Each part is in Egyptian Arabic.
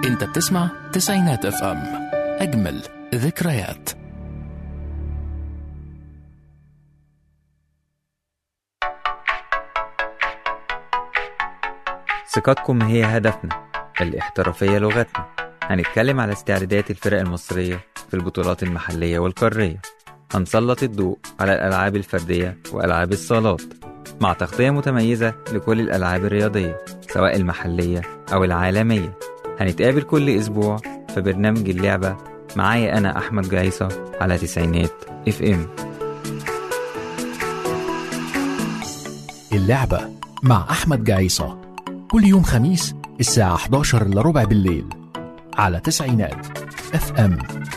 انت بتسمع تسعينات اف ام اجمل ذكريات ثقتكم هي هدفنا الاحترافية لغتنا هنتكلم على استعدادات الفرق المصرية في البطولات المحلية والقارية هنسلط الضوء على الألعاب الفردية وألعاب الصالات مع تغطية متميزة لكل الألعاب الرياضية سواء المحلية أو العالمية هنتقابل كل أسبوع في برنامج اللعبة معايا أنا أحمد جايصة على تسعينات اف ام اللعبة مع أحمد جعيصة كل يوم خميس الساعة 11 إلا ربع بالليل على تسعينات اف ام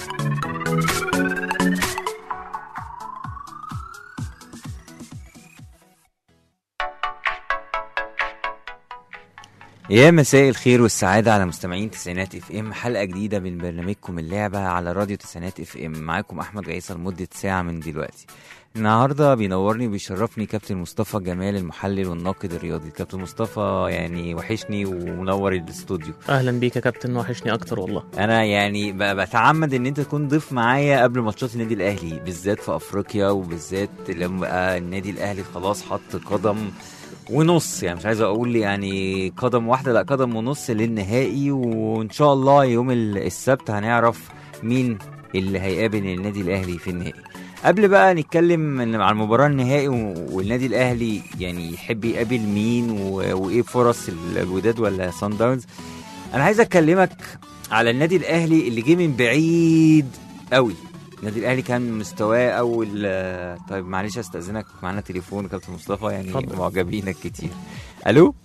يا مساء الخير والسعادة على مستمعين تسعينات اف ام حلقة جديدة من برنامجكم اللعبة على راديو تسعينات اف ام معاكم احمد جعيصة لمدة ساعة من دلوقتي النهاردة بينورني وبيشرفني كابتن مصطفى جمال المحلل والناقد الرياضي كابتن مصطفى يعني وحشني ومنور الاستوديو اهلا بيك يا كابتن وحشني اكتر والله انا يعني ب- بتعمد ان انت تكون ضيف معايا قبل ماتشات النادي الاهلي بالذات في افريقيا وبالذات لما بقى النادي الاهلي خلاص حط قدم ونص يعني مش عايز اقول يعني قدم واحده لا قدم ونص للنهائي وان شاء الله يوم ال- السبت هنعرف مين اللي هيقابل النادي الاهلي في النهائي قبل بقى نتكلم إن على المباراه النهائي و- والنادي الاهلي يعني يحب يقابل مين و- وايه فرص ال- الوداد ولا سان داونز انا عايز اكلمك على النادي الاهلي اللي جه من بعيد قوي النادي الاهلي كان مستواه اول آه، طيب معلش استاذنك معانا تليفون كابتن مصطفى يعني اتفضل. معجبينك كتير الو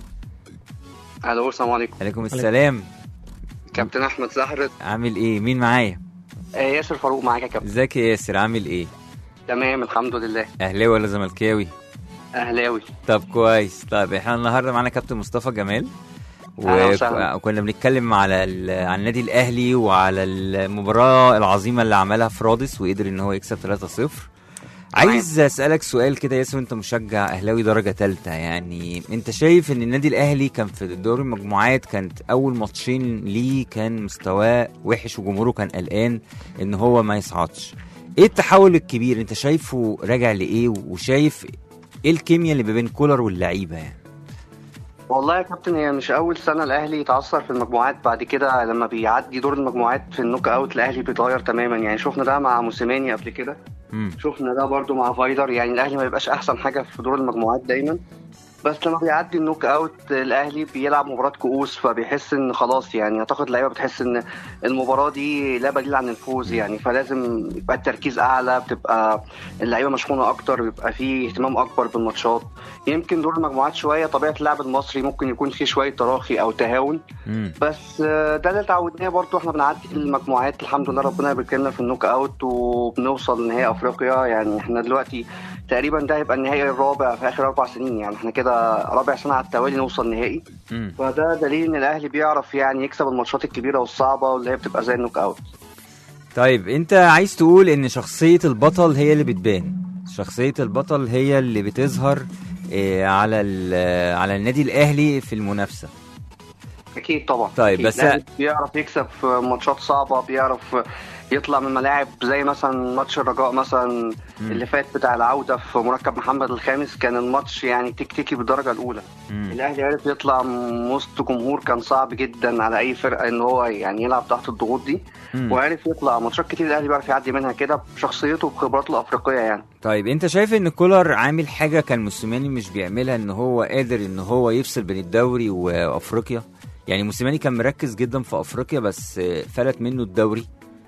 الو السلام عليكم عليكم السلام كابتن احمد زهر عامل ايه مين معايا آه، ياسر فاروق معاك يا كابتن ازيك يا ياسر عامل ايه تمام الحمد لله اهلاوي ولا زملكاوي اهلاوي طب كويس طب احنا النهارده معانا كابتن مصطفى جمال أهلا وسهلا. وكنا بنتكلم على ال- على النادي الاهلي وعلى المباراه العظيمه اللي عملها في رادس وقدر ان هو يكسب 3-0 عايز اسالك سؤال كده ياسر انت مشجع اهلاوي درجه ثالثه يعني انت شايف ان النادي الاهلي كان في دوري المجموعات كانت اول ماتشين ليه كان مستواه وحش وجمهوره كان قلقان ان هو ما يصعدش ايه التحول الكبير انت شايفه راجع لايه وشايف ايه الكيمياء اللي ما بين كولر واللعيبه يعني والله يا كابتن هي مش اول سنه الاهلي يتعثر في المجموعات بعد كده لما بيعدي دور المجموعات في النوك اوت الاهلي بيتغير تماما يعني شفنا ده مع موسيماني قبل كده مم. شفنا ده برضو مع فايلر يعني الاهلي ما بيبقاش احسن حاجه في دور المجموعات دايما بس لما بيعدي النوك اوت الاهلي بيلعب مباراه كؤوس فبيحس ان خلاص يعني اعتقد اللعيبه بتحس ان المباراه دي لا بديل عن الفوز يعني فلازم يبقى التركيز اعلى بتبقى اللعيبه مشحونه اكتر بيبقى في اهتمام اكبر بالماتشات يمكن دور المجموعات شويه طبيعه اللعب المصري ممكن يكون فيه شويه تراخي او تهاون مم. بس آه، ده اللي اتعودناه برضو احنا بنعدي المجموعات الحمد لله ربنا يبارك لنا في النوك اوت وبنوصل لنهائي افريقيا يعني احنا دلوقتي تقريبا ده هيبقى النهائي الرابع في اخر اربع سنين يعني احنا كده رابع سنه على التوالي نوصل نهائي مم. فده دليل ان الاهلي بيعرف يعني يكسب الماتشات الكبيره والصعبه واللي هي بتبقى زي النوك اوت طيب انت عايز تقول ان شخصية البطل هي اللي بتبان شخصية البطل هي اللي بتظهر اه، على ال- على النادي الاهلي في المنافسة اكيد طبعا طيب، أكيد. بس- الأهلي بيعرف يكسب في ماتشات صعبه بيعرف يطلع من ملاعب زي مثلا ماتش الرجاء مثلا مم. اللي فات بتاع العوده في مركب محمد الخامس كان الماتش يعني تكتيكي بالدرجه الاولى مم. الاهلي عرف يطلع من وسط جمهور كان صعب جدا على اي فرقه ان هو يعني يلعب تحت الضغوط دي مم. وعرف يطلع ماتشات كتير الاهلي بيعرف يعدي منها كده بشخصيته وبخبراته الافريقيه يعني طيب انت شايف ان كولر عامل حاجة كان موسيماني مش بيعملها ان هو قادر ان هو يفصل بين الدوري وافريقيا يعني موسيماني كان مركز جدا في افريقيا بس اه، فلت منه الدوري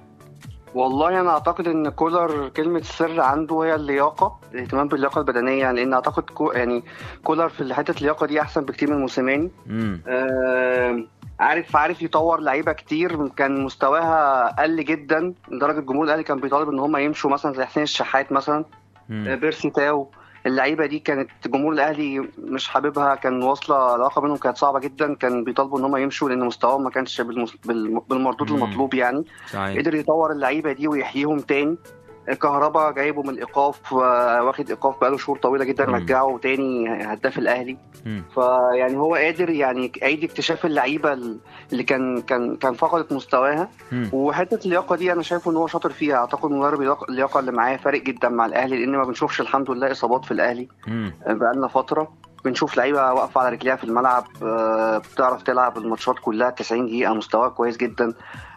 والله انا اعتقد ان كولر كلمه السر عنده هي اللياقه الاهتمام باللياقه البدنيه لان اعتقد كو يعني كولر في حته اللياقه دي احسن بكتير من موسيماني مم. آه عارف عارف يطور لعيبه كتير كان مستواها قل جدا لدرجه الجمهور الاهلي كان بيطالب ان هم يمشوا مثلا زي حسين الشحات مثلا آه، مم. بيرسي تاو اللعيبه دي كانت جمهور الاهلي مش حاببها كان واصله العلاقه بينهم كانت صعبه جدا كان بيطالبوا ان هم يمشوا لان مستواهم ما كانش بالمس... بال- بالمردود مم. المطلوب يعني صحيح قدر يطور اللعيبه دي ويحييهم تاني كهربا جايبه من الايقاف آه، واخد ايقاف بقاله شهور طويله جدا مم. رجعه تاني هداف الاهلي مم. فيعني هو قادر يعني يعيد اكتشاف اللعيبه اللي كان كان كان فقدت مستواها مم. وحته اللياقه دي انا شايفه ان هو شاطر فيها اعتقد مدرب اللياقة- اللياقه اللي معاه فارق جدا مع الاهلي لان ما بنشوفش الحمد لله اصابات في الاهلي مم. بقالنا فتره بنشوف لعيبه واقفه على رجليها في الملعب آه، بتعرف تلعب الماتشات كلها 90 دقيقه مستواها كويس جدا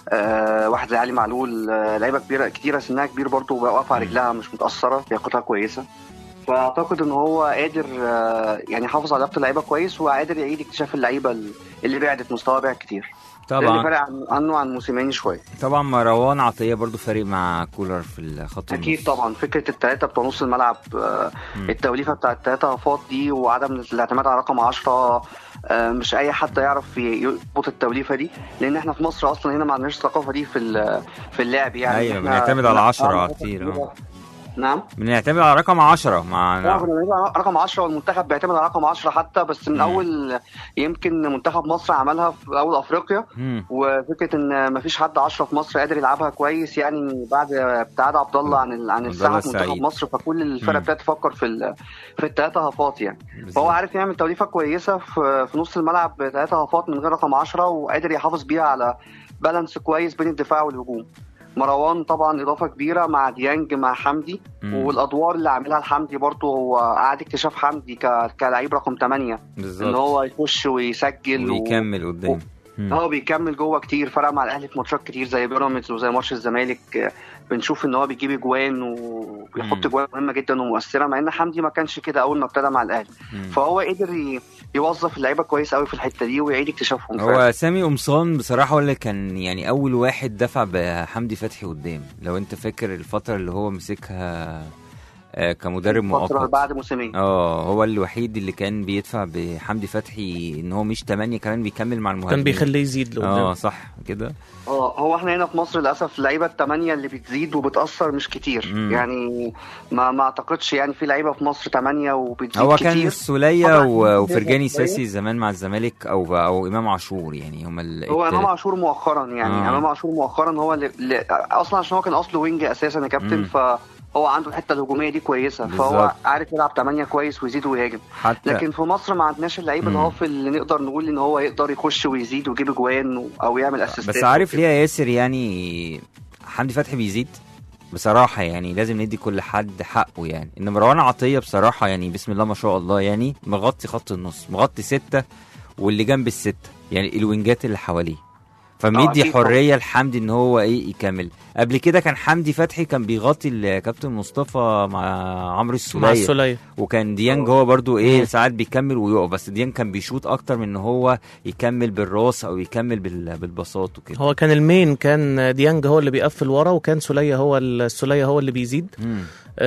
آه، واحد زي علي معلول آه، لعيبه كبيره كتيره سنها كبير برضه واقفه على رجلها مش متاثره لياقتها كويسه فاعتقد ان هو قادر آه، يعني يحافظ على لياقه اللعيبه كويس وقادر يعيد اكتشاف اللعيبه اللي بعدت مستوى بعد كتير اللي طبعا فارق عن- عنه عن موسيماني شويه طبعا مروان عطيه برضو فارق مع كولر في الخط اكيد النص. طبعا فكره الثلاثه بتوع نص الملعب آه، مم. التوليفه بتاع الثلاثه هفاط دي وعدم الاعتماد على رقم 10 آه، مش اي حد يعرف يظبط التوليفه دي لان احنا في مصر اصلا هنا ما عندناش الثقافه دي في ال- في اللعب يعني أيوة، إحنا- بنعتمد على 10 آه، كتير، آه. نعم بنعتمد على رقم 10 مع لا، كنا بنلعب على رقم 10 والمنتخب بيعتمد على رقم 10 حتى بس من مم. اول يمكن منتخب مصر عملها في اول افريقيا مم. وفكره ان مفيش حد 10 في مصر قادر يلعبها كويس يعني بعد ابتعاد عبد الله عن ال- عن عبد الساحه الله في منتخب السعيد. مصر فكل الفرق مم. ابتدت تفكر في ال- في الثلاثه هفاط يعني بالظبط. فهو عارف يعمل توليفه كويسه في في نص الملعب بثلاثه هفاط من غير رقم 10 وقادر يحافظ بيها على بالانس كويس بين الدفاع والهجوم مروان طبعا اضافه كبيره مع ديانج مع حمدي مم. والادوار اللي عاملها الحمدي برضه هو قعد اكتشاف حمدي ك... كلعيب رقم 8 ان بالظبط هو يخش ويسجل و... ويكمل قدام مم. هو بيكمل جوه كتير فرق مع الاهلي في ماتشات كتير زي بيراميدز وزي ماتش الزمالك آه، بنشوف ان هو بيجيب اجوان وبيحط مم. اجوان مهمه جدا ومؤثره مع ان حمدي ما كانش كده اول ما ابتدى مع الاهلي مم. فهو قدر ي- يوظف اللعيبه كويس قوي في الحته دي ويعيد اكتشافهم فعلا. هو سامي قمصان بصراحة هو اللي كان يعني أول واحد دفع بحمدي فتحي قدام لو أنت فاكر الفترة اللي هو مسكها آه، كمدرب فترة مؤقت بعد موسمين اه هو الوحيد اللي كان بيدفع بحمدي فتحي ان هو مش تمانية كمان بيكمل مع المهاجمين كان بيخليه يزيد اه لقدام صح كده اه هو احنا هنا في مصر للاسف اللعيبه الثمانيه اللي بتزيد وبتاثر مش كتير مم. يعني ما ما اعتقدش يعني في لعيبه في مصر ثمانيه وبتزيد هو كتير كان السولية طبعاً. و- وفرجاني كويس. ساسي زمان مع الزمالك او او امام عاشور يعني هما ال- هو امام التلاتة. عاشور مؤخرا يعني آه. آه. امام عاشور مؤخرا هو اللي, اللي اصلا عشان هو كان اصله وينج اساسا يا كابتن مم. فهو عنده الحته الهجوميه دي كويسه فهو بالظبط. عارف يلعب 8 كويس ويزيد ويهاجم حتى لكن في مصر ما عندناش اللعيب مم. الهاف اللي نقدر نقول ان هو يقدر يخش ويزيد ويجيب اجوان و- او يعمل اسيستات بس عارف وكده. ليه يا ياسر يعني حمدي فتحي بيزيد بصراحة يعني لازم ندي كل حد حقه يعني ان مروان عطية بصراحة يعني بسم الله ما شاء الله يعني مغطي خط النص مغطي ستة واللي جنب الستة يعني الوينجات اللي حواليه فمدي أكيد طبعاً. حرية لحمدي ان هو ايه يكمل قبل كده كان حمدي فتحي كان بيغطي الكابتن مصطفى مع عمرو مع السولية السولية وكان ديانج هو برضو ايه ساعات بيكمل ويقف بس ديانج كان بيشوط اكتر من ان هو يكمل بالراس او يكمل بال- بالبساط وكده هو كان المين كان ديانج هو اللي بيقفل ورا وكان سولية هو ال- السولية هو اللي بيزيد مم.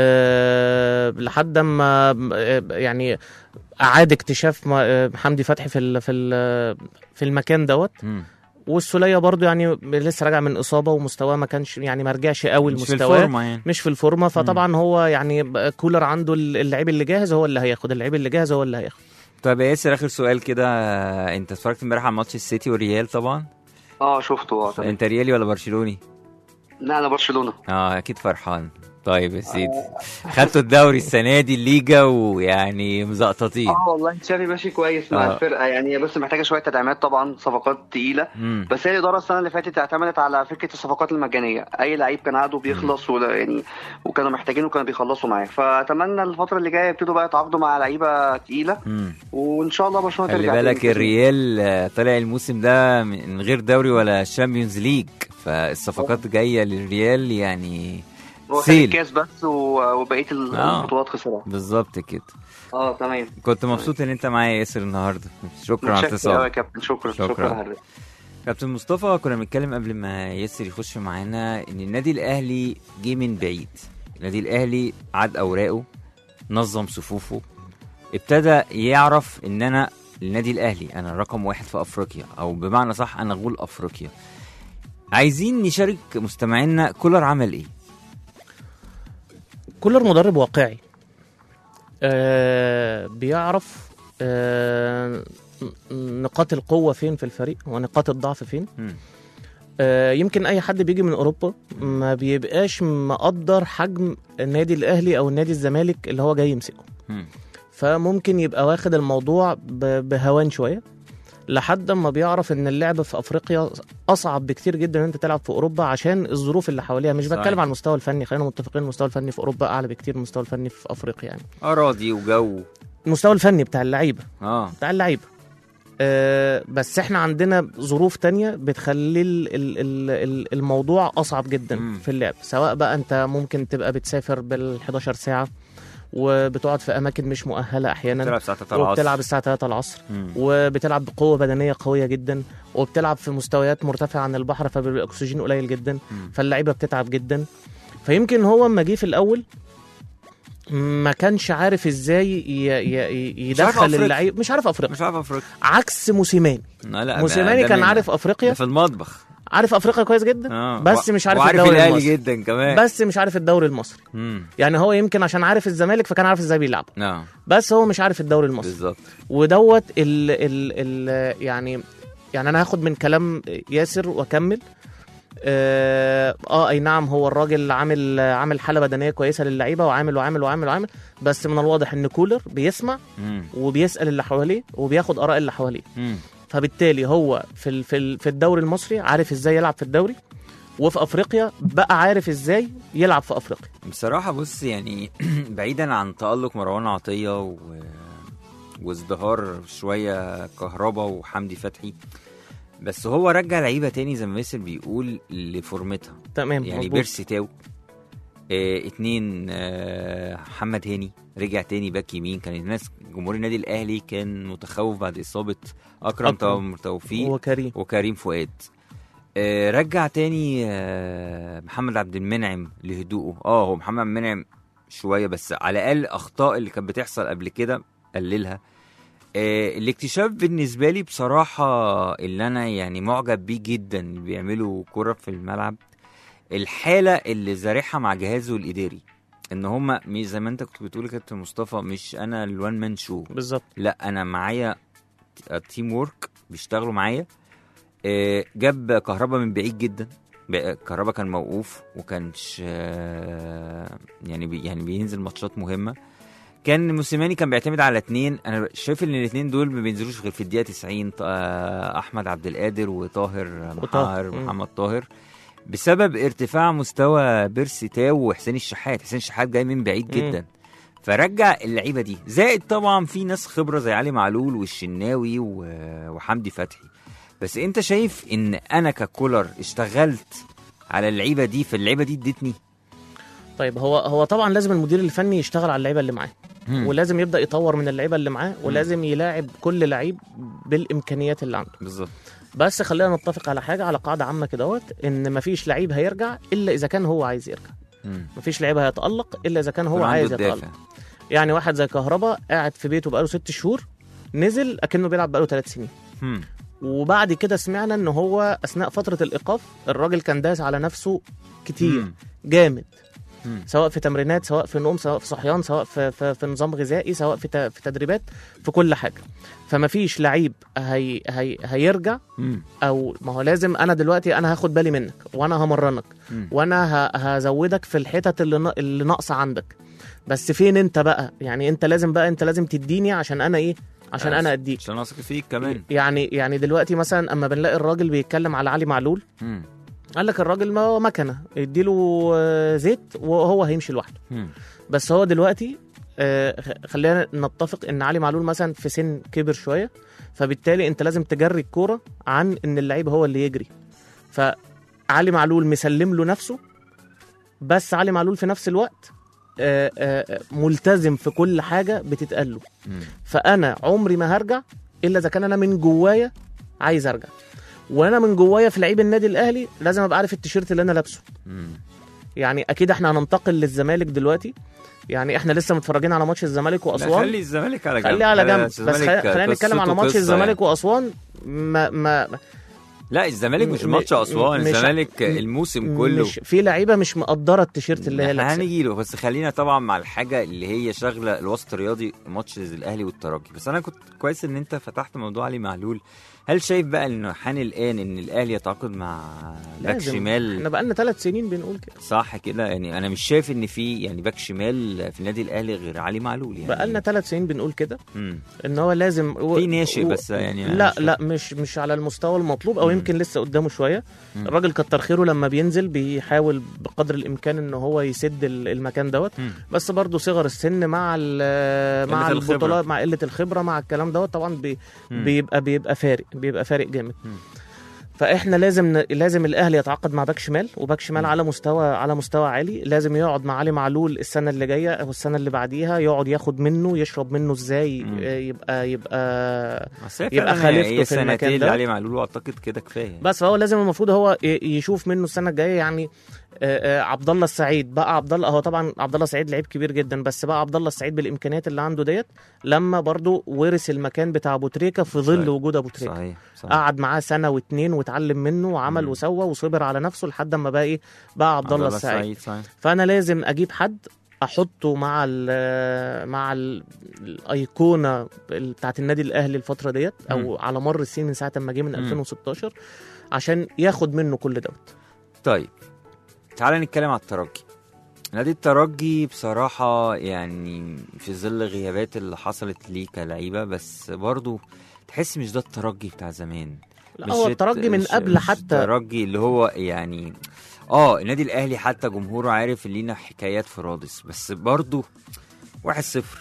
أه لحد ما آه، يعني اعاد اكتشاف ما- آه، حمدي فتحي في ال- في ال- في المكان دوت مم. والسولية برضو يعني لسه راجع من اصابه ومستواه ما كانش يعني ما رجعش قوي مش في لمستواه الفورمه يعني مش في الفورمه فطبعا هو يعني بقى كولر عنده اللعيب اللي جاهز هو اللي هياخد اللعيب اللي جاهز هو اللي هياخد طب يا ياسر اخر سؤال كده انت اتفرجت امبارح على ماتش السيتي والريال طبعا اه شفته اه تمام. انت ريالي ولا برشلوني لا انا برشلونه اه اكيد فرحان طيب يا سيدي خدتوا الدوري السنه دي الليجا ويعني مزقططين اه والله تشافي ماشي كويس مع آه. الفرقه يعني هي بس محتاجه شويه تدعيمات طبعا صفقات تقيله مم. بس هي الاداره السنه اللي فاتت اعتمدت على فكره الصفقات المجانيه اي لعيب كان عقده بيخلص ولا يعني وكانوا محتاجينه وكانوا بيخلصوا معاه فاتمنى الفتره اللي جايه يبتدوا بقى يتعاقدوا مع لعيبه تقيله مم. وان شاء الله برشلونه خلي ترجع بالك تاني. الريال آه، طالع الموسم ده من غير دوري ولا شامبيونز ليج فالصفقات جايه للريال يعني هو خد سيل. الكاس بس و- وبقيه آه. البطولات خسرها بالظبط كده اه تمام كنت مبسوط ان انت معايا يا ياسر النهارده شكرا على متشكر قوي يا اتصالك كابتن شكرا شكرا. شكرا, شكرا حضرتك. كابتن مصطفى كنا بنتكلم قبل ما ياسر يخش معانا ان النادي الاهلي جه من بعيد النادي الاهلي عاد اوراقه نظم صفوفه ابتدى يعرف ان انا النادي الاهلي انا رقم واحد في افريقيا او بمعنى صح انا غول افريقيا عايزين نشارك مستمعينا كولر عمل ايه كولر مدرب واقعي آه بيعرف آه ن- نقاط القوة فين في الفريق ونقاط الضعف فين مم. آه، يمكن اي حد بيجي من اوروبا ما بيبقاش مقدر حجم النادي الاهلي او النادي الزمالك اللي هو جاي يمسكه مم. فممكن يبقى واخد الموضوع ب- بهوان شويه لحد ما بيعرف ان اللعب في افريقيا اصعب بكتير جدا ان انت تلعب في اوروبا عشان الظروف اللي حواليها مش صحيح. بتكلم على المستوى الفني خلينا متفقين المستوى الفني في اوروبا اعلى بكتير من المستوى الفني في افريقيا يعني اراضي وجو المستوى الفني بتاع اللعيبه اه بتاع اللعيبه أه بس احنا عندنا ظروف تانية بتخلي ال- ال- ال- ال- الموضوع اصعب جدا مم. في اللعب سواء بقى انت ممكن تبقى بتسافر بال 11 ساعه وبتقعد في اماكن مش مؤهله احيانا بتلعب ساعة العصر وبتلعب الساعه 3 العصر مم. وبتلعب بقوه بدنيه قويه جدا وبتلعب في مستويات مرتفعه عن البحر فبيبقى الاكسجين قليل جدا مم. فاللعيبه بتتعب جدا فيمكن هو اما جه في الاول ما كانش عارف ازاي ي- ي- مش عارف يدخل أفريقيا. اللعيب مش عارف افريقيا مش عارف افريقيا عكس موسيماني لا لا موسيماني ده كان من- عارف ده افريقيا في المطبخ عارف افريقيا كويس جدا اه بس و- مش عارف وعارف الدوري الاهلي المصري جدا كمان بس مش عارف الدوري المصري امم يعني هو يمكن عشان عارف الزمالك فكان عارف ازاي بيلعب اه بس هو مش عارف الدوري المصري بالظبط ودوت ال ال ال يعني يعني انا هاخد من كلام ياسر واكمل اه, اه اي نعم هو الراجل عامل عامل حاله بدنيه كويسه للعيبه وعامل وعامل وعامل وعامل بس من الواضح ان كولر بيسمع امم وبيسال اللي حواليه وبياخد اراء اللي حواليه امم فبالتالي هو في ال- في ال- في الدوري المصري عارف ازاي يلعب في الدوري وفي افريقيا بقى عارف ازاي يلعب في افريقيا بصراحة بص يعني بعيدا عن تألق مروان عطية و... وازدهار شوية كهربا وحمدي فتحي بس هو رجع لعيبة تاني زي ما ميسر بيقول لفورمتها تمام يعني مظبوط. بيرسي تاو آه اتنين آه محمد هاني رجع تاني باك يمين كان الناس جمهور النادي الاهلي كان متخوف بعد اصابه اكرم, أكرم. توفيق وكريم وكريم فؤاد آه رجع تاني آه محمد عبد المنعم لهدوءه اه هو محمد عبد المنعم شويه بس على الاقل اخطاء اللي كانت بتحصل قبل كده قللها آه الاكتشاف بالنسبه لي بصراحه اللي انا يعني معجب بيه جدا اللي بيعملوا كره في الملعب الحاله اللي زارعها مع جهازه الاداري ان هم مش زي ما انت كنت بتقول يا كابتن مصطفى مش انا الوان مان شو بالظبط لا انا معايا تيم وورك بيشتغلوا معايا آه، جاب كهربا من بعيد جدا ب- كهربا كان موقوف وكانش آه، يعني بي يعني بينزل ماتشات مهمه كان موسيماني كان بيعتمد على اتنين انا شايف ان الاتنين دول ما بينزلوش غير في الدقيقه 90 ط- آه، احمد عبد القادر وطاهر وطاهر، محار مم. محمد طاهر بسبب ارتفاع مستوى بيرسي تاو وحسين الشحات حسين الشحات جاي من بعيد مم. جدا فرجع اللعيبه دي زائد طبعا في ناس خبره زي علي معلول والشناوي و- وحمدي فتحي بس انت شايف ان انا ككولر اشتغلت على اللعيبه دي فاللعيبه دي ادتني طيب هو هو طبعا لازم المدير الفني يشتغل على اللعيبه اللي معاه مم. ولازم يبدا يطور من اللعيبه اللي معاه ولازم يلاعب كل لعيب بالامكانيات اللي عنده بالظبط بس خلينا نتفق على حاجه على قاعده عامه كدهوت ان مفيش لعيب هيرجع الا اذا كان هو عايز يرجع مم. مفيش لعيب هيتالق الا اذا كان هو يكون عنده عايز الدافع. يتالق يعني واحد زي كهربا قاعد في بيته بقاله ست شهور نزل اكنه بيلعب بقاله ثلاث سنين مم. وبعد كده سمعنا ان هو اثناء فتره الايقاف الراجل كان داس على نفسه كتير مم. جامد مم. سواء في تمرينات سواء في نوم سواء في صحيان سواء في, في, في نظام غذائي سواء في, ت- في تدريبات في كل حاجه فما فيش لعيب هي هي هيرجع مم. او ما هو لازم انا دلوقتي انا هاخد بالي منك وانا همرنك مم. وانا ه- هزودك في الحتت اللي نا- اللي ناقصه عندك بس فين انت بقى يعني انت لازم بقى انت لازم تديني عشان انا ايه عشان انا اديك عشان اثق فيك كمان يعني يعني دلوقتي مثلا اما بنلاقي الراجل بيتكلم على علي معلول مم. قال لك الراجل ما هو مكنه اديله آه، زيت وهو هيمشي لوحده مم. بس هو دلوقتي آه، خ- خلينا نتفق ان علي معلول مثلا في سن كبر شويه فبالتالي انت لازم تجري الكوره عن ان اللعيب هو اللي يجري فعلي معلول مسلم له نفسه بس علي معلول في نفس الوقت آه، آه، ملتزم في كل حاجه بتتقال له مم. فانا عمري ما هرجع الا اذا كان انا من جوايا عايز ارجع وانا من جوايا في لعيب النادي الاهلي لازم ابقى عارف التيشيرت اللي انا لابسه مم. يعني اكيد احنا هننتقل للزمالك دلوقتي يعني احنا لسه متفرجين على ماتش الزمالك لا واسوان خلي الزمالك على جنب خليه على لا، لا، جنب بس الزمالك خلي- خلينا نتكلم على قصته ماتش قصة الزمالك يعني. واسوان ما ما لا الزمالك مش م- ماتش اسوان مش- الزمالك م- الموسم كله مش في لعيبه مش مقدره التيشيرت اللي هي احنا لابسه هنيجي له بس خلينا طبعا مع الحاجه اللي هي شغله الوسط الرياضي ماتش الاهلي والترجي بس انا كنت كويس ان انت فتحت موضوع علي معلول هل شايف بقى انه حان الان ان الاهلي يتعاقد مع باك لازم. شمال احنا بقالنا ثلاث سنين بنقول كده صح كده يعني انا مش شايف ان في يعني باك شمال في النادي الاهلي غير علي معلول يعني بقالنا ثلاث سنين بنقول كده مم. ان هو لازم و... في ناشئ و- بس يعني أنا لا مش- لا مش مش على المستوى المطلوب او مم. يمكن لسه قدامه شويه مم. الراجل كتر خيره لما بينزل بيحاول بقدر الامكان ان هو يسد ال- المكان دوت مم. بس برضه صغر السن مع ال- مع قلة الخبرة. البطولات مع قله الخبره مع الكلام دوت طبعا بي مم. بيبقى بيبقى فارق بيبقى فارق جامد مم. فاحنا لازم ن... لازم الاهلي يتعاقد مع باك شمال وباك شمال مم. على مستوى على مستوى عالي لازم يقعد مع علي معلول السنه اللي جايه او السنه اللي بعديها يقعد ياخد منه يشرب منه ازاي مم. آه، يبقى يبقى بس هي يبقى فعلاً خليفته هي في المكان سنتين اللي ده. علي معلول واعتقد كده كفايه بس فهو لازم المفروض هو ي- يشوف منه السنه الجايه يعني آه، آه، عبد الله السعيد بقى عبد الله هو طبعا عبد الله السعيد لعيب كبير جدا بس بقى عبد الله السعيد بالامكانيات اللي عنده ديت لما برضو ورث المكان بتاع ابو تريكه في ظل صحيح. وجود ابو تريكه صحيح صحيح قعد معاه سنه واتنين واتعلم منه وعمل مم. وسوى وصبر على نفسه لحد ما بقى ايه بقى عبد الله السعيد صحيح فانا لازم اجيب حد احطه مع ال مع ال الايقونه ال- بتاعت النادي الاهلي الفتره ديت او مم. على مر السنين من ساعه ما جه من مم. 2016 عشان ياخد منه كل دوت طيب تعالى نتكلم على الترجي نادي الترجي بصراحة يعني في ظل غيابات اللي حصلت ليه كلعيبة بس برضو تحس مش ده الترجي بتاع زمان لا مش هو الت- الترجي من مش- قبل مش حتى الترجي اللي هو يعني اه النادي الاهلي حتى جمهوره عارف ان لينا حكايات في رادس بس برضو واحد صفر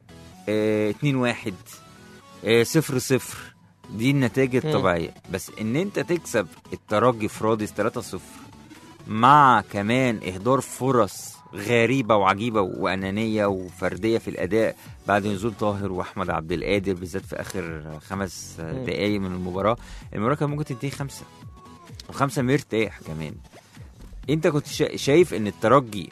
اه اتنين واحد اه صفر صفر دي النتائج الطبيعية بس ان انت تكسب الترجي في رادس 3 0 مع كمان اهدار فرص غريبة وعجيبة وأنانية وفردية في الأداء بعد نزول طاهر وأحمد عبد القادر بالذات في آخر خمس مم. دقايق من المباراة المباراة كان ممكن تنتهي خمسة وخمسة مرتاح كمان أنت كنت شا- شايف إن الترجي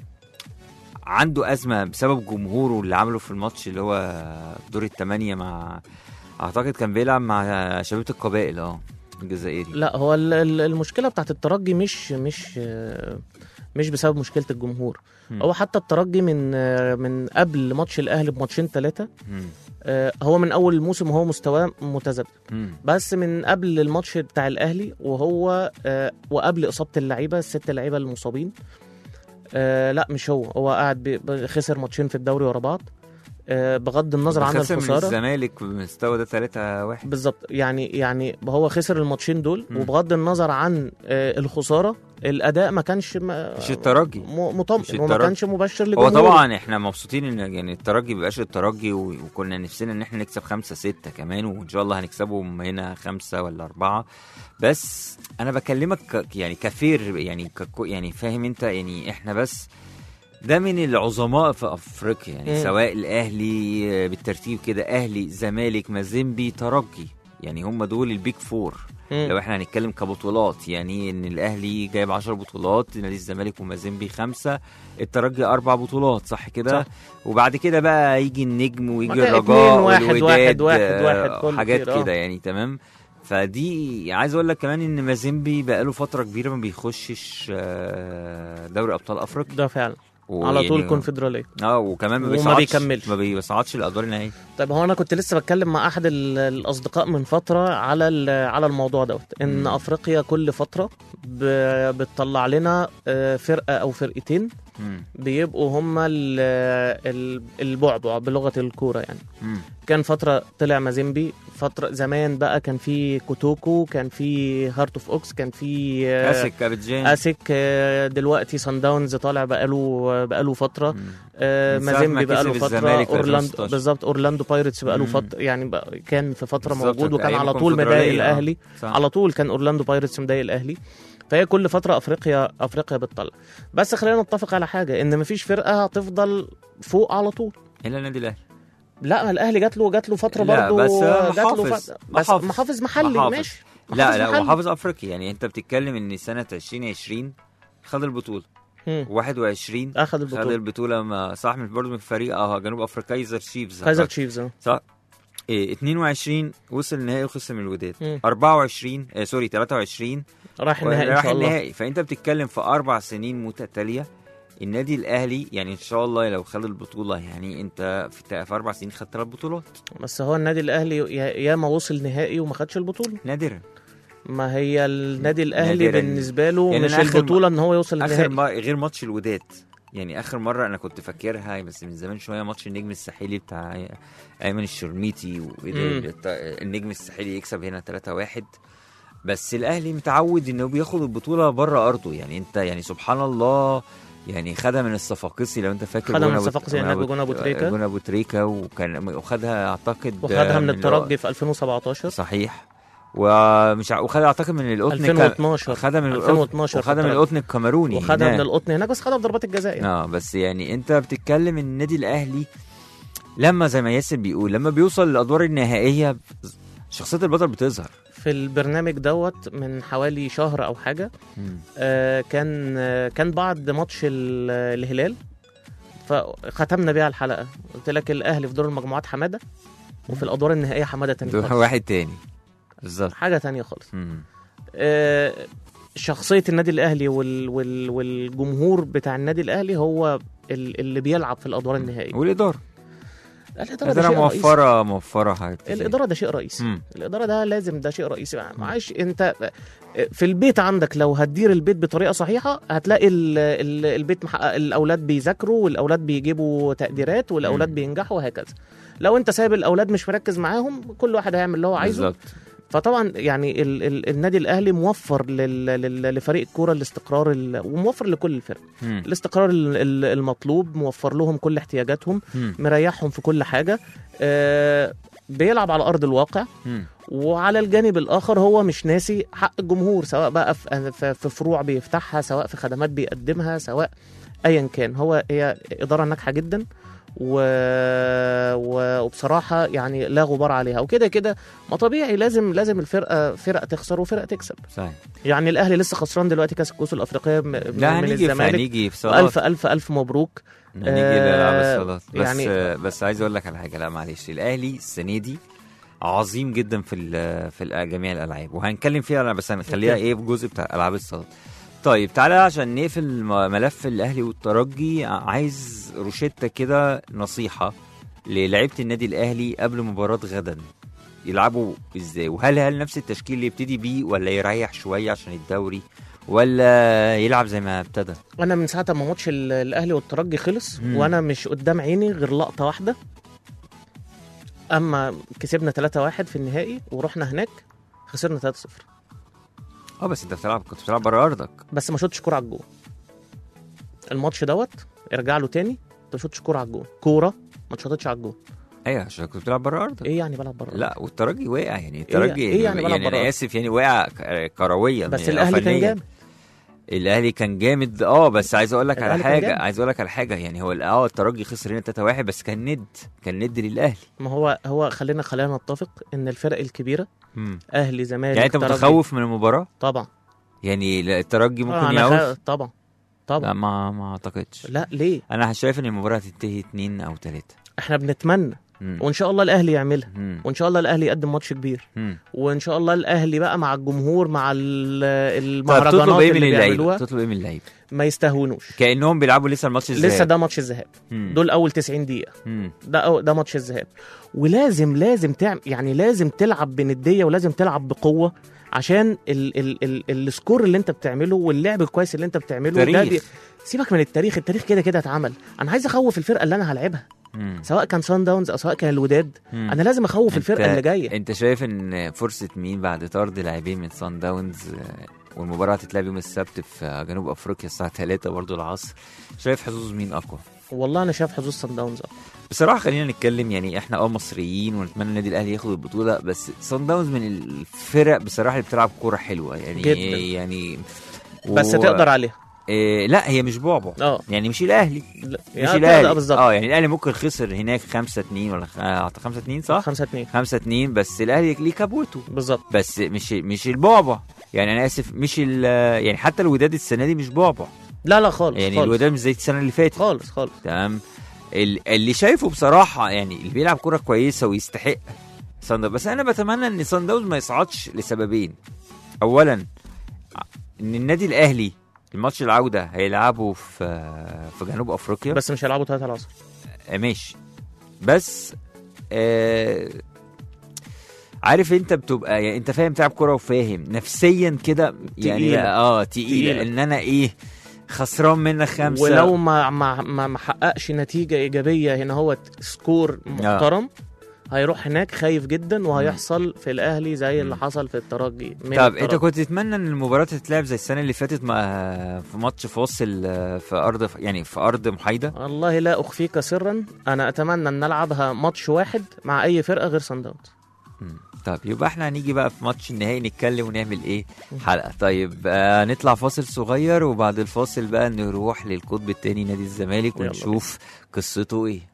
عنده أزمة بسبب جمهوره اللي عمله في الماتش اللي هو في دور الثمانية مع أعتقد كان بيلعب مع شبيبة القبائل اه الجزائري لا هو ال- ال- المشكله بتاعت الترجي مش مش آه، مش بسبب مشكله الجمهور مم. هو حتى الترجي من آه، من قبل ماتش الاهلي بماتشين ثلاثه مم. هو من اول الموسم وهو مستواه متذبذب مم. بس من قبل الماتش بتاع الاهلي وهو آه، وقبل اصابه اللعيبه الست لعيبه المصابين آه، لا مش هو هو قاعد بي- خسر ماتشين في الدوري ورا بعض آه، بغض النظر عن خسر من الخساره الزمالك بالمستوى ده 3 1 بالظبط يعني يعني هو خسر الماتشين دول مم. وبغض النظر عن آه، الخساره الاداء ما كانش ما مش الترجي م- مطمئن مش وما الترجي. كانش مبشر هو لجمهوره طبعا احنا مبسوطين ان يعني الترجي مبقاش الترجي و- وكنا نفسنا ان احنا نكسب خمسة ستة كمان وان شاء الله هنكسبهم هنا خمسة ولا أربعة بس انا بكلمك ك- يعني كفير يعني ككو يعني فاهم انت يعني احنا بس ده من العظماء في افريقيا يعني مم. سواء الاهلي آه، بالترتيب كده اهلي زمالك مازيمبي ترجي يعني هم دول البيك فور مم. لو احنا هنتكلم كبطولات يعني ان الاهلي جايب 10 بطولات نادي الزمالك ومازيمبي خمسه الترجي اربع بطولات صح كده صح. وبعد كده بقى يجي النجم ويجي بعد كده الرجاء اتنين، واحد، والوداد واحد، آه، واحد، واحد، كله حاجات كتير، آه. كده يعني تمام فدي عايز اقول لك كمان ان مازيمبي بقاله فتره كبيره ما بيخشش آه، دوري ابطال افريقيا ده فعلا على ويعني- طول كونفدراليه اه وكمان ما وما بيصعدش بيكملش. ما بيصعدش الادوار النهائيه طيب هو انا كنت لسه بتكلم مع احد ال- الاصدقاء من فتره على ال- على الموضوع دوت ان مم. افريقيا كل فتره ب- بتطلع لنا آه، فرقه او فرقتين مم. بيبقوا هما ال- ال- البعبع بلغه الكوره يعني مم. كان فتره طلع مازيمبي فتره زمان بقى كان في كوتوكو كان في هارت اوف اوكس كان في آه، اسك ابيجان اسك آه، دلوقتي سان داونز طالع بقاله بقاله فتره مم. آه، من ساعة ما مازيمبي بقاله كسب فتره الزمالك في اورلاندو 2016. بالظبط اورلاندو بايرتس بقاله مم. فتره يعني بقى كان في فتره بالظبط، موجود وكان أيام على طول مضايق الكونفدرالية، آه. الاهلي صح. على طول كان اورلاندو بايرتس مضايق الاهلي فهي كل فتره افريقيا افريقيا بتطلع بس خلينا نتفق على حاجه ان مفيش فرقه هتفضل فوق على طول الا النادي الاهلي لا ما الاهلي جات له جات له فتره لا، برضه بس جات له محافظ. فترة بس محافظ. محافظ محلي محافظ. ماشي لا محافظ لا محلي. محافظ افريقي يعني انت بتتكلم ان سنه 2020 خد البطوله مم. 21 اخذ خد البطوله البطوله مع صاحب برضه من فريق اه جنوب افريقيا كايزر تشيفز كايزر تشيفز آه. صح إيه 22 وصل النهائي وخسر من الوداد مم. 24 آه سوري 23 راح النهائي ان راح شاء الله النهائي فانت بتتكلم في اربع سنين متتاليه النادي الاهلي يعني ان شاء الله لو خد البطوله يعني انت في, في اربع سنين خدت ثلاث بطولات بس هو النادي الاهلي يا- ياما وصل نهائي وما خدش البطوله نادرا ما هي النادي الاهلي نادراً. بالنسبه له يعني مش أنا آخر البطوله ان هو يوصل اخر النهائي ما غير ماتش الوداد يعني اخر مره انا كنت فاكرها بس من زمان شويه ماتش النجم الساحلي بتاع ايمن الشرميتي وإيه مم. ده بتاع- النجم الساحلي يكسب هنا 3-1 بس الاهلي متعود انه بياخد البطوله بره ارضه يعني انت يعني سبحان الله يعني خدها من الصفاقسي لو انت فاكر خدها جون من أبو- الصفاقسي هناك بجون أبو تريكة. جون ابو تريكه وكان وخدها اعتقد وخدها من اللي هو- الترجي في 2017 صحيح ومش ع- وخدها اعتقد من القطن كان- 2012 خدها من القطن 2012 وخدها من في القطن الكاميروني وخدها هناك. من القطن هناك بس خدها بضربات الجزاء يعني. اه بس يعني انت بتتكلم ان النادي الاهلي لما زي ما ياسر بيقول لما بيوصل للادوار النهائيه شخصيه البطل بتظهر في البرنامج دوت من حوالي شهر او حاجه آه كان آه كان بعد ماتش ال- الهلال فختمنا بيها الحلقه قلت لك الاهلي في دور المجموعات حماده وفي الادوار النهائيه حماده تاني دول خالص واحد تاني بالظبط حاجه تانية خالص مم. آه شخصيه النادي الاهلي وال وال والجمهور بتاع النادي الاهلي هو ال- اللي بيلعب في الادوار النهائيه والاداره الاداره ده الاداره شيء رئيسي موفره موفره حاجات كتير. الاداره ده شيء رئيسي مم. الاداره ده لازم ده شيء رئيسي معلش انت في البيت عندك لو هتدير البيت بطريقه صحيحه هتلاقي ال ال البيت محقق الاولاد بيذاكروا والاولاد بيجيبوا تقديرات والاولاد مم. بينجحوا وهكذا لو انت سايب الاولاد مش مركز معاهم كل واحد هيعمل اللي هو عايزه بالظبط فطبعا يعني ال ال النادي الاهلي موفر لل لل لفريق الكوره الاستقرار ال وموفر لكل الفرق مم. الاستقرار ال- ال- المطلوب موفر لهم كل احتياجاتهم مم. مريحهم في كل حاجه آه بيلعب على ارض الواقع مم. وعلى الجانب الاخر هو مش ناسي حق الجمهور سواء بقى في في- في فروع بيفتحها سواء في خدمات بيقدمها سواء ايا كان هو هي اداره ناجحه جدا و... و... وبصراحه يعني لا غبار عليها وكده كده ما طبيعي لازم لازم الفرقه فرقه تخسر وفرقه تكسب صحيح يعني الاهلي لسه خسران دلوقتي كاس الكؤوس الافريقيه م... لا من هنيجي في الزمالك هنيجي في صالات الف الف الف مبروك هنيجي لألعاب آه، الصالات بس يعني- يعني بس عايز اقول لك على حاجه لا معلش الاهلي السنه دي عظيم جدا في ال- في ال- جميع الالعاب وهنتكلم فيها بس هنخليها أوكي. ايه في الجزء بتاع العاب الصالات طيب تعالى عشان نقفل م- ملف الاهلي والترجي ع- عايز روشته كده نصيحه للعيبه النادي الاهلي قبل مباراه غدا يلعبوا ازاي وهل هل نفس التشكيل اللي يبتدي بيه ولا يريح شويه عشان الدوري ولا يلعب زي ما ابتدى انا من ساعه ما ماتش ال- الاهلي والترجي خلص مم. وانا مش قدام عيني غير لقطه واحده اما كسبنا 3-1 في النهائي ورحنا هناك خسرنا 3-0 اه بس انت بتلعب كنت بتلعب بره ارضك بس ما شوتش كوره على الجون الماتش دوت ارجع له تاني انت ما شوتش كوره على الجون كوره ما اتشاطتش على الجون ايوه عشان كنت بتلعب بره ارضك ايه يعني بلعب بره لا والترجي واقع يعني الترجي إيه يعني بلعب يعني بره انا أرض؟ اسف يعني واقع ك- كرويا بس يعني الاهلي كان فنياً. جامد الاهلي كان جامد اه بس عايز اقول لك على الأهلي كان حاجه جامد. عايز اقول لك على حاجه يعني هو ال- اه الترجي خسر هنا 3-1 بس كان ند كان ند للاهلي ما هو هو خلينا خلينا نتفق ان الفرق الكبيره مم. اهلي زمالك يعني انت ترجي. متخوف من المباراه طبعا يعني لا، الترجي آه، ممكن أنا يعوز خا- طبعا لا طبعا ما ما اعتقدش لا ليه انا شايف ان المباراه هتنتهي 2 او 3 احنا بنتمنى وان شاء الله الاهلي يعملها وان شاء الله الاهلي يقدم ماتش كبير وان شاء الله الاهلي بقى مع الجمهور مع ال- طيب المهرجانات تطلب ايه من اللي اللعيبه بيعملوها تطلب ايه من اللعيبه ما يستهونوش كانهم بيلعبوا لسه الماتش الذهاب لسه ده ماتش الذهاب مم. دول اول 90 دقيقه مم. ده أو ده ماتش الذهاب ولازم لازم تعمل يعني لازم تلعب بنديه ولازم تلعب بقوه عشان ال ال ال السكور اللي انت بتعمله واللعب الكويس اللي انت بتعمله ده تاريخ. بي... سيبك من التاريخ التاريخ كده كده اتعمل انا عايز اخوف الفرقه اللي انا هلعبها مم. سواء كان سان داونز او سواء كان الوداد مم. انا لازم اخوف الفرقه أنت- اللي جايه انت شايف ان فرصه مين بعد طرد لاعبين من سان داونز آه، والمباراه هتتلعب يوم السبت في جنوب افريقيا الساعه 3 برضو العصر شايف حظوظ مين اقوى والله انا شايف حظوظ سان داونز أقوى. بصراحه خلينا نتكلم يعني احنا اه مصريين ونتمنى النادي الاهلي ياخد البطوله بس سان داونز من الفرق بصراحه اللي بتلعب كوره حلوه يعني جداً. يعني بس تقدر عليه إيه لا هي مش بعبع اه يعني مش الاهلي لا، مش يعني الاهلي تقدر بالظبط اه يعني الاهلي ممكن خسر هناك 5 2 ولا 5 2 صح 5 2 5 2 بس الاهلي ليه كابوته بالظبط بس مش مش البعبع يعني انا اسف مش ال يعني حتى الوداد السنه دي مش بعبع لا لا خالص يعني خالص الوداد مش زي السنه اللي فاتت خالص خالص تمام ال- اللي شايفه بصراحه يعني اللي بيلعب كوره كويسه ويستحق صن داونز بس انا بتمنى ان صن داونز ما يصعدش لسببين اولا ان النادي الاهلي الماتش العوده هيلعبه في في جنوب افريقيا بس مش هيلعبوا 3 العصر آه، ماشي بس آه عارف انت بتبقى يعني انت فاهم تلعب كوره وفاهم نفسيا كده يعني تقيلة. اه تقيله تقيلة. ان انا ايه خسران منك خمسه ولو ما ما ما ما حققش نتيجه ايجابيه هنا هو سكور محترم هيروح هناك خايف جدا وهيحصل في الاهلي زي اللي مم. حصل في الترجي من طب انت الترجي. كنت تتمنى ان المباراه تتلعب زي السنه اللي فاتت مع في ماتش فاصل آه، في ارض يعني في ارض محايده والله لا اخفيك سرا انا اتمنى ان العبها ماتش واحد مع اي فرقه غير سان داونز مم. طب يبقى احنا هنيجي بقى في ماتش النهائي نتكلم ونعمل ايه حلقه طيب آه نطلع فاصل صغير وبعد الفاصل بقى نروح للقطب التاني نادي الزمالك يلا ونشوف قصته ايه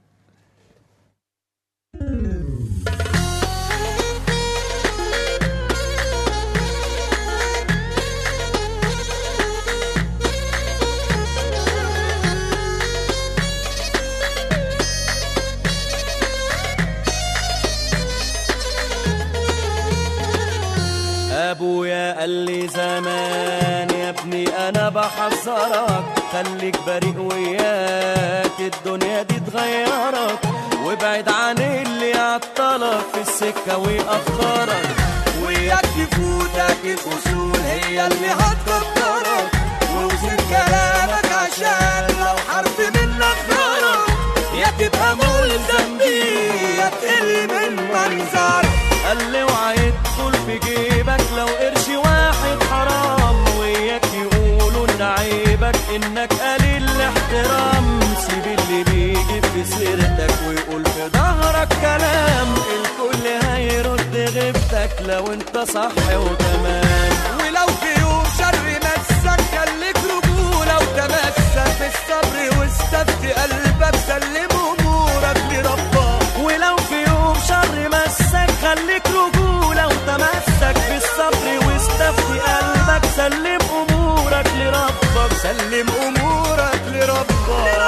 ابويا قال لي زمان يا ابني انا بحذرك خليك بريء وياك الدنيا دي تغيرك وابعد عن اللي يعطلك في السكه ويأخرك وياك تفوتك الاصول هي اللي هتكبرك ووزن كلامك عشان لو حرف منك غلط يا تبقى ملزم بيه يا تقل من منظرك قال لي وعيد طول في جيبك لو قرش واحد حرام وياك يقولوا ان عيبك انك قليل الاحترام سيب اللي بيجي في سيرتك ويقول في ظهرك كلام الكل هيرد غيبتك لو انت صح وتمام ولو في يوم شر مسك خليك رجولة وتمسك بالصبر واستفتي قلبك سلم امورك لربك ولو في يوم شر مسك خليك رجولة وتمسك بالصبر واستفتي قلبك سلم امورك لربك سلم امورك لربك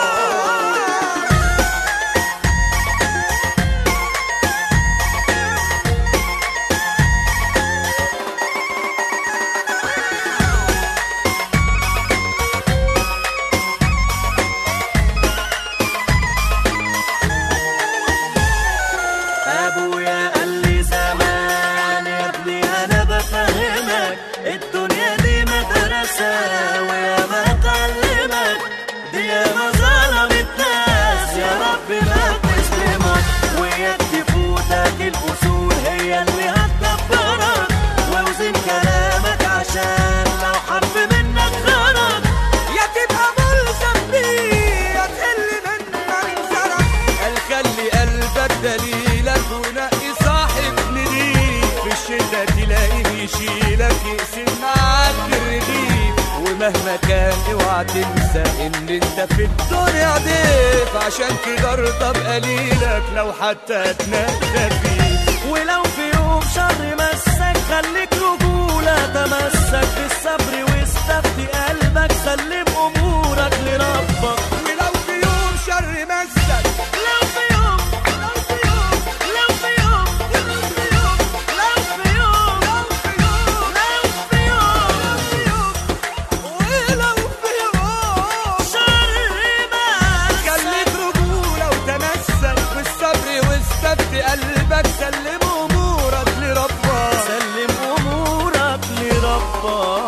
ابويا قال لي زمان يا ابني انا بفهمك الدنيا دي مدرسه ويا ما تعلمك دي يا ما ظلمت ناس يا رب ما تسلمك وياك تفوتك الاصول هي اللي هتكبرك واوزن كلامك عشان لو حرف منك غلط يا تبقى ملزم بيه يا تقل من منظرك قال خلي قلبك دليلك ونقي صاحب نضيف في الشتا تلاقيه يشيلك يقسم معاك الرغيف ومهما كان اوعى تنسى ان انت في الدنيا ضيف عشان كده ارضى بقليلك لو حتى تنادى فيه ولو في يوم شر مسك خليك رجولة تمسك بالصبر واستفتي قلبك سلم امورك لربك ولو في يوم شر مسك لو في يوم لو في يوم لو في يوم لو في يوم لو في يوم لو في يوم ولو في يوم شر مسك خليك رجولة وتمسك بالصبر واستفتي قلبك سلم امورك لربك سلم امورك لربك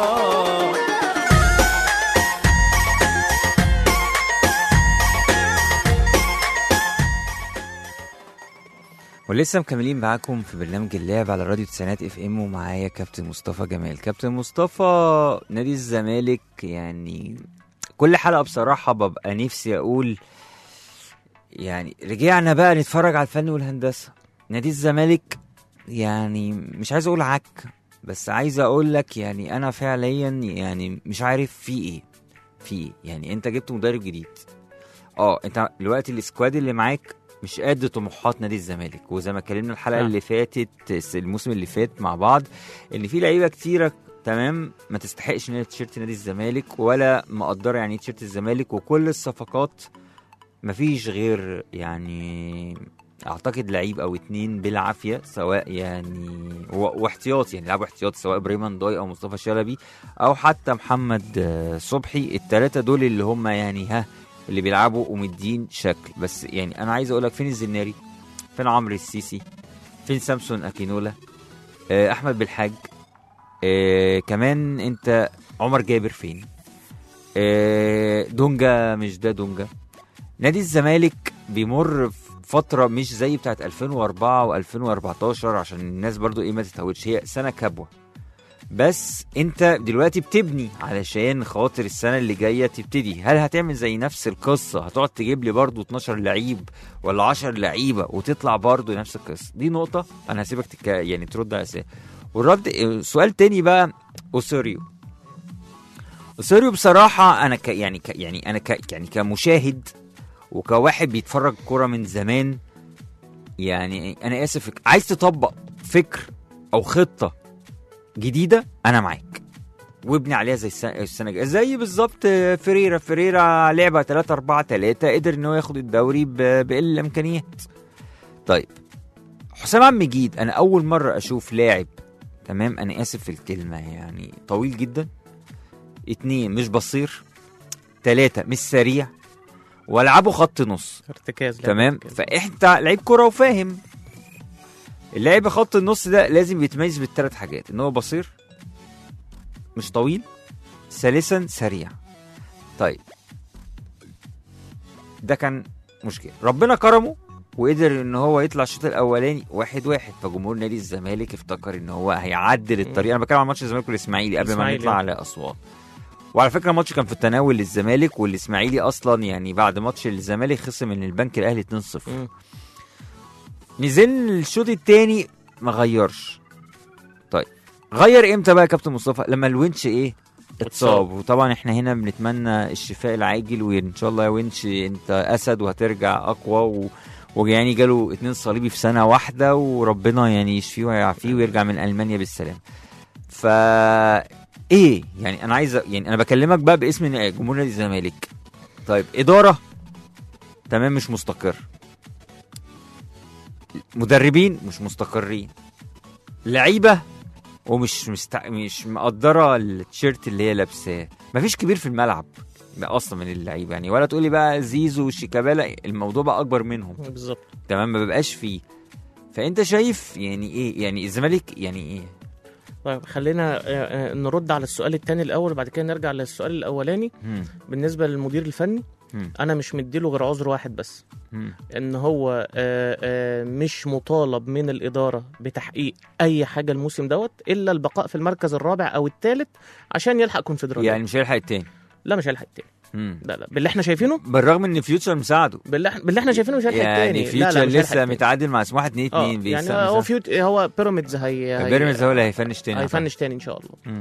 ولسه مكملين معاكم في برنامج اللعب على راديو تسعينات اف ام ومعايا كابتن مصطفى جمال كابتن مصطفى نادي الزمالك يعني كل حلقه بصراحه ببقى نفسي اقول يعني رجعنا بقى نتفرج على الفن والهندسه نادي الزمالك يعني مش عايز اقول عك بس عايز اقول لك يعني انا فعليا يعني مش عارف في ايه في ايه يعني انت جبت مدرب جديد اه انت دلوقتي السكواد اللي معاك مش قد طموحات نادي الزمالك وزي ما اتكلمنا الحلقه نعم. اللي فاتت الموسم اللي فات مع بعض ان في لعيبه كتيره تمام ما تستحقش ان هي تيشيرت نادي الزمالك ولا مقدره يعني ايه تيشيرت الزمالك وكل الصفقات مفيش غير يعني اعتقد لعيب او اتنين بالعافيه سواء يعني و- واحتياط يعني لعبوا احتياط سواء ابراهيم ضاي او مصطفى شلبي او حتى محمد آه، صبحي الثلاثه دول اللي هم يعني ها اللي بيلعبوا ومدين شكل بس يعني انا عايز اقول لك فين الزناري فين عمرو السيسي فين سامسون اكينولا آه، احمد بالحاج آه، كمان انت عمر جابر فين آه، دونجا مش ده دونجا نادي الزمالك بيمر في فترة مش زي بتاعت 2004 و2014 عشان الناس برضو ايه ما تتهودش هي سنة كبوة بس انت دلوقتي بتبني علشان خاطر السنة اللي جاية تبتدي هل هتعمل زي نفس القصة هتقعد تجيب لي برضو 12 لعيب ولا 10 لعيبة وتطلع برضو نفس القصة دي نقطة انا هسيبك تك... يعني ترد على اسئلة والرد سؤال تاني بقى اوسوريو اوسوريو بصراحة انا ك... يعني ك... يعني انا ك... يعني كمشاهد وكواحد بيتفرج كرة من زمان يعني انا اسف عايز تطبق فكر او خطة جديدة انا معاك وابني عليها زي السنة, السنة الجاية زي بالظبط فريرا فريرا لعبة 3 4 3 قدر ان هو ياخد الدوري ب- بأقل الامكانيات طيب حسام عبد المجيد انا اول مرة اشوف لاعب تمام انا اسف في الكلمة يعني طويل جدا اتنين مش بصير تلاتة مش سريع والعبه خط نص ارتكاز لا تمام ارتكاز. فانت لعيب كرة وفاهم اللاعب خط النص ده لازم يتميز بالثلاث حاجات ان هو بصير مش طويل ثالثا سريع طيب ده كان مشكله ربنا كرمه وقدر ان هو يطلع الشوط الاولاني واحد واحد فجمهور نادي الزمالك افتكر ان هو هيعدل الطريقه انا بتكلم عن ماتش الزمالك والاسماعيلي قبل ما الإسماعيلي. نطلع على اسوان وعلى فكره الماتش كان في التناول للزمالك والاسماعيلي اصلا يعني بعد ماتش الزمالك خسر من البنك الاهلي 2-0 مم. نزل الشوط التاني ما غيرش طيب غير امتى بقى يا كابتن مصطفى لما الونش ايه اتصاب وطبعا احنا هنا بنتمنى الشفاء العاجل وان شاء الله يا ونش انت اسد وهترجع اقوى و... ويعني جاله اتنين صليبي في سنه واحده وربنا يعني يشفيه ويعافيه ويرجع من المانيا بالسلام ف ايه يعني انا عايز أ- يعني انا بكلمك بقى باسم جمهور نادي الزمالك طيب اداره تمام مش مستقر مدربين مش مستقرين لعيبه ومش مست... مش مقدره التيشيرت اللي هي لابساه مفيش كبير في الملعب بقى اصلا من اللعيبه يعني ولا تقولي بقى زيزو وشيكابالا الموضوع بقى اكبر منهم بالظبط تمام ما بيبقاش فيه فانت شايف يعني ايه يعني الزمالك يعني ايه طيب خلينا آه، آه، نرد على السؤال الثاني الاول وبعد كده نرجع للسؤال الاولاني مم. بالنسبه للمدير الفني مم. انا مش مديله غير عذر واحد بس مم. ان هو آه، آه، مش مطالب من الاداره بتحقيق اي حاجه الموسم دوت الا البقاء في المركز الرابع او الثالث عشان يلحق كونفدراليه يعني مش هيلحق التاني لا مش هيلحق التاني مم. لا لا باللي احنا شايفينه بالرغم ان فيوتشر مساعده باللي احنا, باللي احنا شايفينه مش هيلحق التاني يعني لا لا فيوتشر مش هيلحق لسه التاني. متعادل مع سموحه 2 اه 2 يعني هو فيوت هو بيراميدز هي هي- بيراميدز هو اللي هيفنش تاني هيفنش تاني ان شاء الله مم.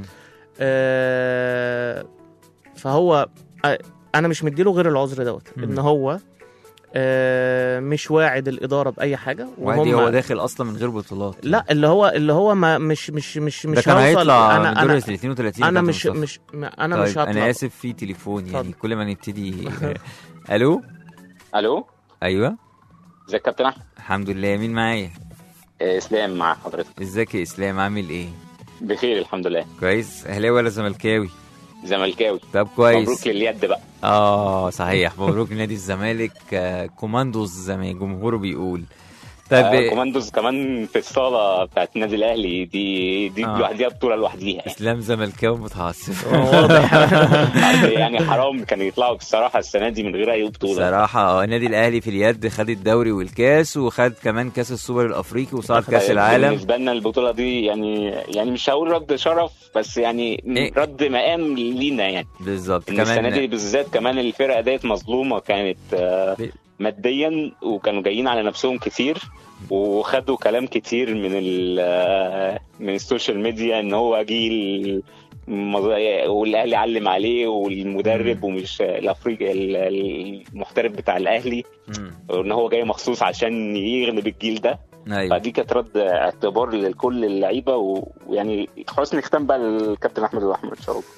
آه فهو آه انا مش مديله غير العذر دوت مم. ان هو آه مش واعد الاداره باي حاجه وعادي هو داخل اصلا من غير بطولات لا اللي هو اللي هو ما مش مش مش ده مش كان هوصل هيطلع انا من دور انا, ال 32 أنا بتاعت مش مصطفى. مش ما- انا طيب مش هطلع انا اسف في تليفون يعني اتفضل. كل ما نبتدي الو الو ايوه ازيك يا كابتن احمد الحمد لله مين معايا آه، اسلام مع حضرتك ازيك يا اسلام عامل ايه بخير الحمد لله كويس اهلاوي ولا زملكاوي زملكاوي طب كويس مبروك لليد بقى اه صحيح مبروك نادي الزمالك آه، كوماندوز زي ما جمهوره بيقول طب آه كوماندوز كمان في الصاله بتاعت النادي الاهلي دي دي آه. لوحديها بطوله لوحديها يعني. اسلام زملكاوي متعصب واضح يعني حرام كانوا يطلعوا الصراحه السنه دي من غير اي بطوله صراحة اه النادي الأهلي في اليد خد الدوري والكاس وخد كمان كاس السوبر الأفريقي وصعد كاس العالم بالنسبه لنا البطوله دي يعني يعني مش هقول رد شرف بس يعني إيه؟ رد مقام لينا يعني بالظبط ان السنه دي كمان بالذات كمان الفرقه ديت مظلومه كانت آه، ب- ماديا وكانوا جايين على نفسهم كتير وخدوا كلام كتير من ال- آه، من السوشيال ميديا ان هو جيل مز- والاهلي علم عليه والمدرب ومش الافريقي ال- المحترف بتاع الاهلي مم. وان هو جاي مخصوص عشان يغلب الجيل ده ايوه فدي كانت رد اعتبار لكل اللعيبه و- ويعني حسن ختام بقى للكابتن احمد الاحمر ان شاء الله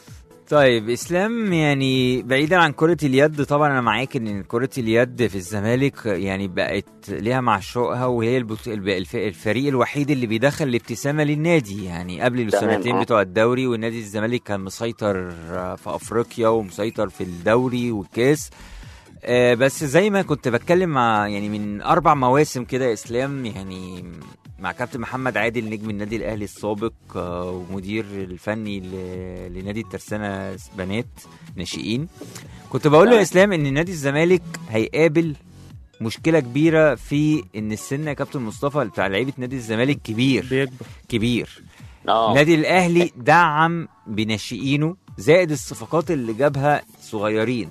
طيب اسلام يعني بعيدا عن كرة اليد طبعا انا معاك ان كرة اليد في الزمالك يعني بقت ليها معشوقها وهي البط... الب- الف... الفريق الوحيد اللي بيدخل الابتسامة للنادي يعني قبل تمام، السنتين آه. بتوع الدوري والنادي الزمالك كان مسيطر في افريقيا ومسيطر في الدوري والكاس آه، بس زي ما كنت بتكلم مع يعني من اربع مواسم كده يا اسلام يعني مع كابتن محمد عادل نجم النادي الاهلي السابق آه، ومدير الفني ل- لنادي الترسانه بنات ناشئين كنت بقول له يا تمام. اسلام ان نادي الزمالك هيقابل مشكله كبيره في ان السن يا كابتن مصطفى بتاع لعيبه نادي الزمالك كبير بيكبر كبير اه النادي الاهلي دعم بناشئينه زائد الصفقات اللي جابها صغيرين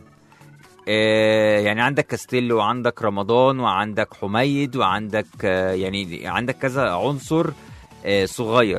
آه يعني عندك كاستيلو وعندك رمضان وعندك حميد وعندك آه يعني عندك كذا عنصر آه صغير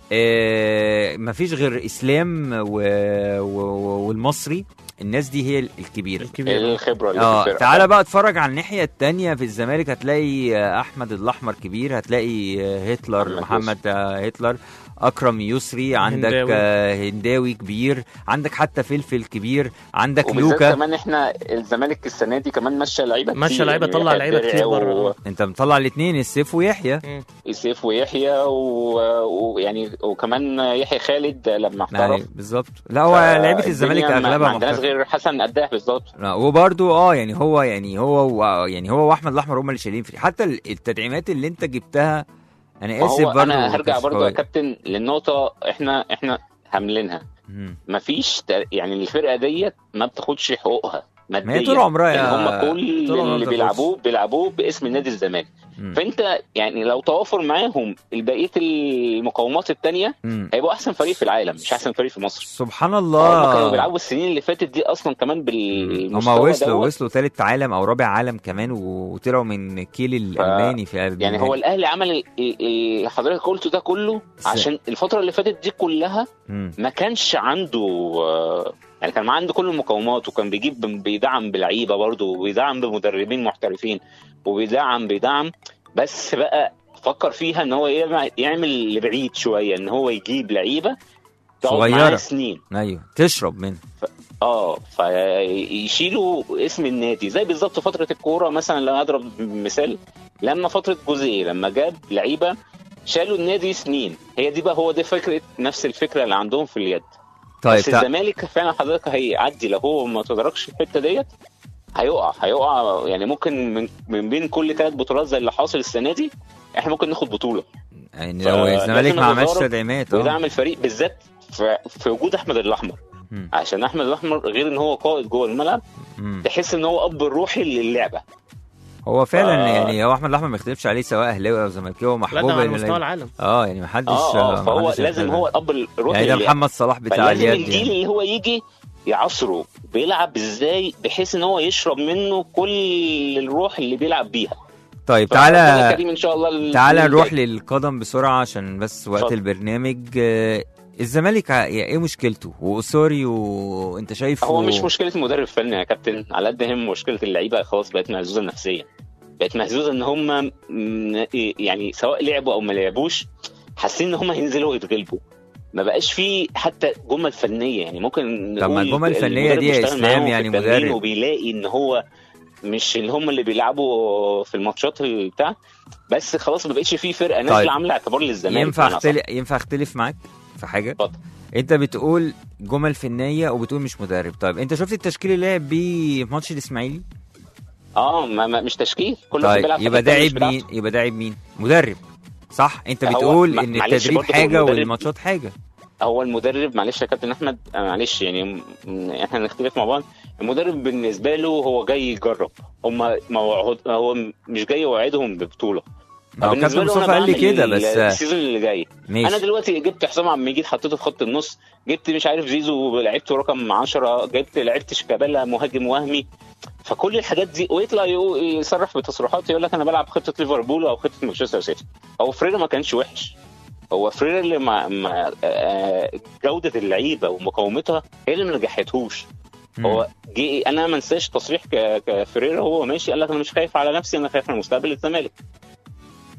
آه مفيش غير اسلام و... و... والمصري الناس دي هي الكبيره الكبير الخبره اللي في اه الفرقه تعالى بقى اتفرج على الناحيه التانية في الزمالك هتلاقي آه، احمد الاحمر كبير هتلاقي آه، هتلر محمد محمد آه، هتلر اكرم يسري عندك هنداوي. هنداوي, هنداوي كبير عندك حتى فلفل كبير عندك وبالذات لوكا كمان احنا الزمالك السنه دي كمان مشى لعيبه مشى كتير، لعيبة، يعني طلع يحيى لعيبة الدرع كتير بره. و- انت مطلع الاثنين السيف ويحيى سيف ويحيى و- ويعني وكمان يحيى خالد لما يعني احترف بالظبط لا هو لعيبه الزمالك الدنيا ما- اغلبها ما عندناش محترفة. غير حسن قداح بالظبط لا وبرده اه يعني هو يعني هو و- يعني هو واحمد الاحمر هم اللي شايلين فيه حتى التدعيمات اللي انت جبتها انا ما اسف هو برضه انا ما هرجع كانتش برضو يا قوية. كابتن للنقطه احنا احنا حاملينها مم. مفيش ت- يعني الفرقه ديت ما بتاخدش حقوقها ماديا ما هي طول عمرها يعني يا- هم كل طول عمرها اللي بتاخدش. بيلعبوه بيلعبوه باسم نادي الزمالك مم. فانت يعني لو توافر معاهم بقيه المقومات التانية مم. هيبقوا احسن فريق في العالم مش احسن فريق في مصر سبحان هم كانوا الله بيلعبوا السنين اللي فاتت دي اصلا كمان هم بالمستوى وصلوا دوت. وصلوا ثالث عالم او رابع عالم كمان وطلعوا من كيل الالماني في يعني هو الاهلي عمل ال- ال- اللي حضرتك قلته ده كله س- عشان الفتره اللي فاتت دي كلها مم. ما كانش عنده آه، يعني كان عنده كل المقومات وكان بيجيب بيدعم بلعيبه برضه وبيدعم بمدربين محترفين وبيدعم بيدعم بس بقى فكر فيها ان هو يعمل- يعمل لبعيد شويه ان هو يجيب لعيبه تقعد صغيرة. معاه سنين ايوه تشرب منه اه فيشيلوا اسم النادي زي بالظبط فتره الكوره مثلا لو اضرب مثال لما فتره جوزيه لما جاب لعيبه شالوا النادي سنين هي دي بقى هو دي فكره نفس الفكره اللي عندهم في اليد طيب بس تع... الزمالك فعلا حضرتك هيعدي لو هو ما تدركش الحته ديت هيقع هيقع يعني ممكن من, من بين كل ثلاث بطولات زي اللي حاصل السنه دي احنا ممكن ناخد بطوله يعني ف- لو الزمالك لازم ما عملش نتضارب تدعيمات اه ويدعم الفريق بالذات في, في وجود احمد الاحمر مم. عشان احمد الاحمر غير ان هو قائد جوه الملعب مم. تحس ان هو اب الروحي للعبه هو فعلا ف- يعني هو احمد الاحمر ما يختلفش عليه سواء اهلاوي او زملكاوي لا محبوب ده على إن- مستوى العالم اه يعني ما حدش اه اه ما فهو حدش لازم يختلف. هو الاب الروحي يعني ده للعبة. محمد صلاح بتاع فلازم اليد الجيل يعني. اللي هو يجي يعصره بيلعب ازاي بحيث ان هو يشرب منه كل الروح اللي بيلعب بيها طيب فربنا تعالى كريم ان شاء الله ال- تعالى الجيل نروح الجاي. للقدم بسرعه عشان بس وقت اتفضل. البرنامج آه، الزمالك ع- يعني ايه مشكلته واسوري وانت شايفه هو مش مشكله مدرب فني يا كابتن على قد هم مشكله اللعيبه خلاص بقت مهزوزه نفسيا بقت مهزوزه ان هم م- يعني سواء لعبوا او ما لعبوش حاسين ان هم هينزلوا ويتغلبوا ما بقاش في حتى جمل فنيه يعني ممكن طب ما نقول الجمل الفنية المدرب دي يا بيشتغل إسلام معاهم في يعني التمرين مدرب. وبيلاقي ان هو مش اللي هم اللي بيلعبوا في الماتشات اللي بتاع بس خلاص ما بقتش في فرقه نازله طيب. عامله اعتبار للزمالك ينفع بمعنى أصح. اختلف ينفع اختلف معاك في حاجه اتفضل. انت بتقول جمل فنيه وبتقول مش مدرب طيب انت شفت التشكيل اللي لعب بيه في ماتش الاسماعيلي اه ما ما مش تشكيل كل واحد طيب بيلعب في يبقى حتة ده مش عيب بتاعته. مين يبقى ده عيب مين مدرب صح انت هو بتقول ما- ان معلش التدريب برضه هو حاجه المدرب- والماتشات حاجه هو المدرب معلش يا كابتن احمد آه، معلش يعني م- احنا نختلف مع بعض المدرب بالنسبه له هو جاي يجرب هم موعود هو مش جاي يوعدهم ببطوله ما هو بالنسبة كابتن له أنا مصطفى قال لي بعمل كده ال- بس السيزون اللي جاي انا ماشي دلوقتي جبت حسام عبد المجيد حطيته في خط النص جبت مش عارف زيزو لعبته رقم 10 جبت لعبت شيكابالا مهاجم وهمي فكل الحاجات دي ويطلع يقو- يصرح بتصريحات يقول لك انا بلعب خطه ليفربول او خطه مانشستر سيتي هو فريرا ما كانش وحش هو فريرا اللي مع, مع آه، جوده اللعيبه ومقاومتها هي اللي ما نجحتهوش مم. هو جه انا ما انساش تصريح ك- كفريرا هو ماشي قال لك انا مش خايف على نفسي انا خايف على مستقبل الزمالك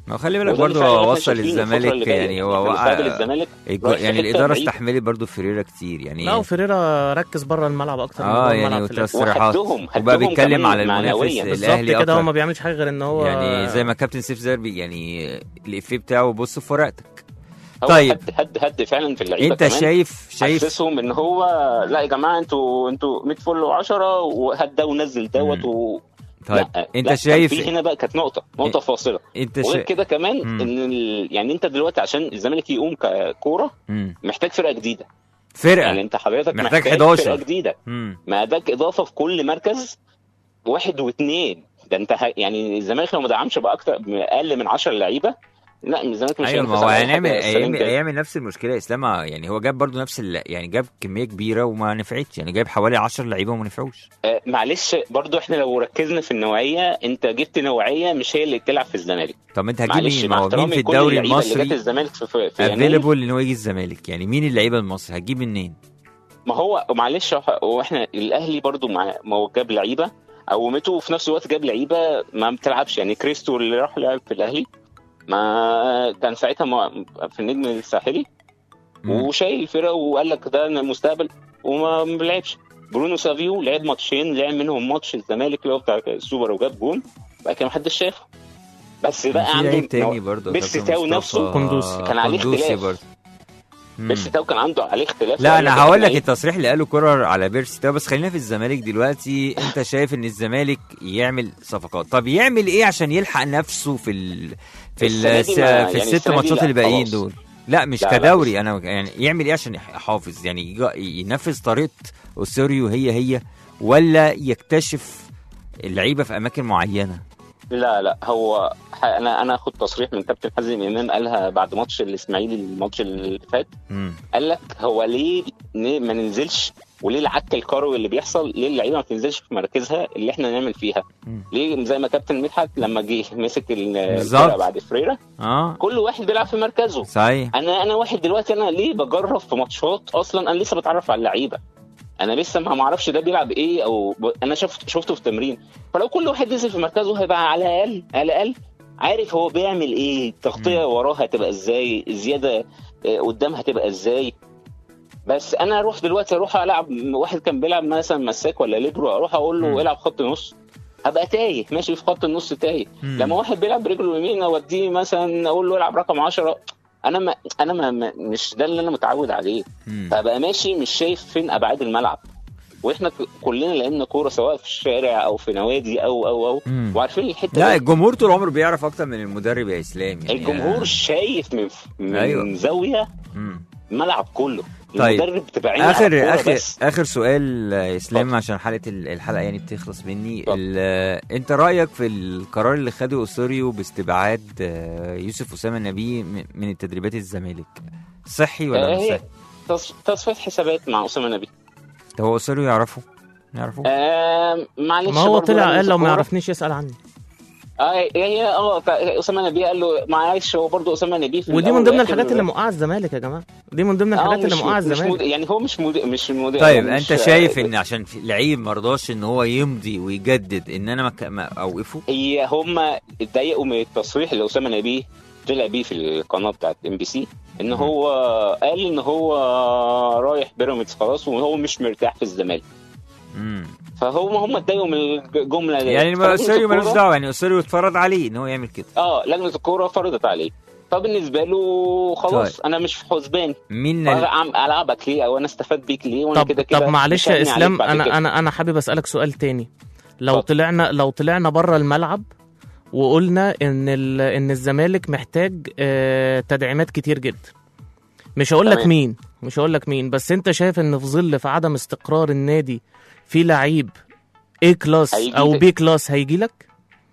ما هو خلي بالك وده اللي برضه فعلا هو احنا وصل شايفينه الفترة اللي الزمالك جاية. يعني هو إحنا وقع مستقبل الزمالك الجو- رايح في يعني حتة الاداره بعيدة. استحملت برضه فريرا كتير يعني لا وفيريرا ركز بره الملعب اكتر من اه جوه يعني الملعب في الآخر. وتصريحات وهدهم- وبقى هدهم بيتكلم كمان على المنافس معنوياً. بالظبط الاهلي كده هو اكتر ما بيعملش حاجه غير ان هو يعني زي ما كابتن سيف زربي يعني الافيه بتاعه بص في ورقتك هو طيب. هد هد هد فعلا في اللعيبه انت كمان. شايف شايف حسسهم ان هو لا يا جماعه انتوا انتوا 100 فل و10 وهات ده ونزل دوت مم. و... طيب لا انت لا، شايف كان في هنا بقى كانت نقطه نقطه فاصله انت وغير شايف كده كمان مم. ان ال... يعني انت دلوقتي عشان الزمالك يقوم ككوره مم. محتاج فرقه جديده يعني فرقه انت حضرتك محتاج محتاج, 11. فرقه جديده مم. ما اداك اضافه في كل مركز واحد واثنين ده انت ه... يعني الزمالك لو ما دعمش باكتر اقل من 10 لعيبه لا الزمالك مش ايوه ما هينافس هو على أي هيعمل حاجة السنة هيعمل الجاية. هيعمل نفس المشكله اسلام يعني هو جاب برضو نفس ال... يعني جاب كميه كبيره وما نفعتش يعني جايب حوالي 10 لعيبه وما نفعوش آه، معلش برضو احنا لو ركزنا في النوعيه انت جبت نوعيه مش هي اللي بتلعب في الزمالك طب انت هتجيب معلش مين مع ما هو مين احترامي في كل الدوري اللعيبة اللي جت المصري الزمالك في, في, في يناير افيلبل ان هو يجي الزمالك يعني مين اللعيبه المصري هتجيب منين ما هو معلش هو احنا الاهلي برضو مع ما هو جاب لعيبه قومته وفي نفس الوقت جاب لعيبه ما بتلعبش يعني كريستو اللي راح لعب في الاهلي ما كان ساعتها ما- في النجم الساحلي مم. وشايل الفرقه وقال لك ده المستقبل وما ما لعبش برونو سافيو لعب ماتشين لعب منهم ماتش الزمالك اللي هو بتاع السوبر وجاب جون بقى كده محدش شافه بس بقى في عنده لعيب تاني برضه بيرسي كابتن تاو مصطفى نفسه قندوسي. كان عليه قندوسي اختلاف. برضه مم. بيرسي تاو كان عنده عليه اختلاف لا وقال انا لك هقول لك إيه؟ التصريح اللي قاله كرر على بيرسي تاو بس خلينا في الزمالك دلوقتي انت شايف ان الزمالك يعمل صفقات طب يعمل ايه عشان يلحق نفسه في ال... في ال... السنة دي ما- في يعني الست السنة دي ماتشات لا، اللي باقيين خلاص. دول لا مش لا، لا، كدوري انا يعني يعمل ايه عشان يحافظ يعني يج- ينفذ طريقه اوسوريو هي هي ولا يكتشف اللعيبه في اماكن معينه لا لا هو ح- انا انا اخد تصريح من كابتن حازم امام قالها بعد ماتش الاسماعيلي الماتش اللي فات مم. قال لك هو ليه ن- ما ننزلش وليه العك الكروي اللي بيحصل ليه اللعيبه ما تنزلش في مراكزها اللي احنا نعمل فيها مم. ليه زي ما كابتن مدحت لما جه مسك ال- بالظبط. الفرقه بعد فريرة اه كل واحد بيلعب في مركزه صحيح انا انا واحد دلوقتي انا ليه بجرب في ماتشات اصلا انا لسه بتعرف على اللعيبه انا لسه ما معرفش ده بيلعب ايه او ب... انا شفت شفته في تمرين فلو كل واحد نزل في مركزه هيبقى على الاقل على الاقل عارف هو بيعمل ايه التغطيه وراه هتبقى ازاي الزياده آه، قدام هتبقى ازاي بس انا اروح دلوقتي اروح العب واحد كان بيلعب مثلا مساك ولا ليبرو اروح اقول مم. له العب خط نص هبقى تايه ماشي في خط النص تايه مم. لما واحد بيلعب برجله اليمين اوديه مثلا اقول له العب رقم 10 انا ما انا ما ما- مش ده اللي انا متعود عليه مم. فبقى ماشي مش شايف فين ابعاد الملعب واحنا ك- كلنا لعبنا كوره سواء في الشارع او في نوادي او او او مم. وعارفين الحته لا دي. الجمهور طول عمره بيعرف اكتر من المدرب يا اسلام يعني الجمهور شايف من من أيوة. زاويه مم. الملعب كله طيب. المدرب بتبقى عينه على اخر الكورة اخر بس اخر سؤال يا اسلام اتفضل. عشان حلقه ال- الحلقه يعني بتخلص مني اتفضل. ال- انت رايك في القرار اللي خده اوسوريو باستبعاد آه، يوسف اسامه النبي م- من التدريبات الزمالك صحي ولا آه، مش هي صحي؟ تص- تصفيه حسابات مع اسامه نبي طب هو اوسوريو يعرفه؟ يعرفه؟ آه معلش ما هو برضه طلع لما قال لو ما الكورة- يعرفنيش يسال عني اه هي اه ف- اسامه نبيه قال له معلش هو برضه اسامه نبيه في ودي الأول من ضمن والآخر الحاجات اللي موقعه الزمالك يا جماعه دي من ضمن آه، الحاجات اللي مش- موقعه مش الزمالك مد- يعني هو مش مد... مش مد... طيب مش- انت شايف ان عشان في لعيب ما رضاش ان هو يمضي ويجدد ان انا ما ك- ما اوقفه؟ هي هم اتضايقوا من التصريح اللي اسامه نبيه طلع بيه في القناه بتاعت ام بي سي ان هو قال ان هو رايح بيراميدز خلاص وهو مش مرتاح في الزمالك امم فهم هم اتضايقوا من الجمله دي يعني ما- فلجنة اوسوريو ملوش الكورة- دعوه يعني اوسوريو اتفرض عليه ان هو يعمل كده اه لجنه الكوره فرضت عليه فبالنسبه له خلاص طيب. انا مش في حسبان مين ال- ألعب- العبك ليه او انا استفاد بيك ليه وانا طب كده كده طب معلش مش يا هبني عليك اسلام بعد انا كده. انا انا حابب اسالك سؤال تاني لو اتفضل. طلعنا لو طلعنا بره الملعب وقلنا ان ال... ان الزمالك محتاج آه، تدعيمات كتير جدا مش هقول لك تمام. مين مش هقول لك مين بس انت شايف ان في ظل في عدم استقرار النادي في لعيب اي كلاس هيجي او لك. بي كلاس هيجي لك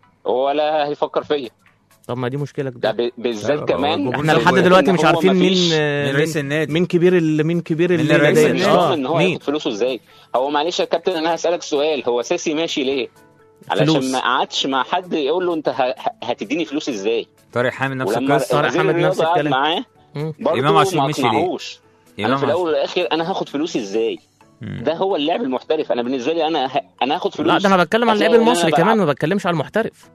ولا هيفكر فيا طب ما دي مشكله ده كبيره ب- بالذات هو كمان الجمهور احنا طب لحد وإن دلوقتي إن مش هو عارفين مين مفيش- آه، من رئيس مين- النادي مين كبير ال... مين كبير من الليله رئيس دي النادي. مش اه ضامن ان هو مين ياخد فلوسه ازاي هو معلش يا كابتن انا هسالك سؤال هو ساسي ماشي ليه علشان فلوس. ما قعدش مع حد يقول له انت ه- ه- هتديني فلوس ازاي طارق حامد نفس ولما القصه طارق وزير حامد الرياضة نفس قعد الكلام. معاه مم. برضه إمام عاشور ما مشي ليه؟ اقنعهوش انا إمام في الاول عاشور. والاخر انا هاخد فلوسي ازاي مم. ده هو اللعب المحترف انا بالنسبه لي انا ه... انا هاخد فلوس لا ده انا بتكلم على عشان اللعيب أنا المصري بلعب. كمان ما بتكلمش على المحترف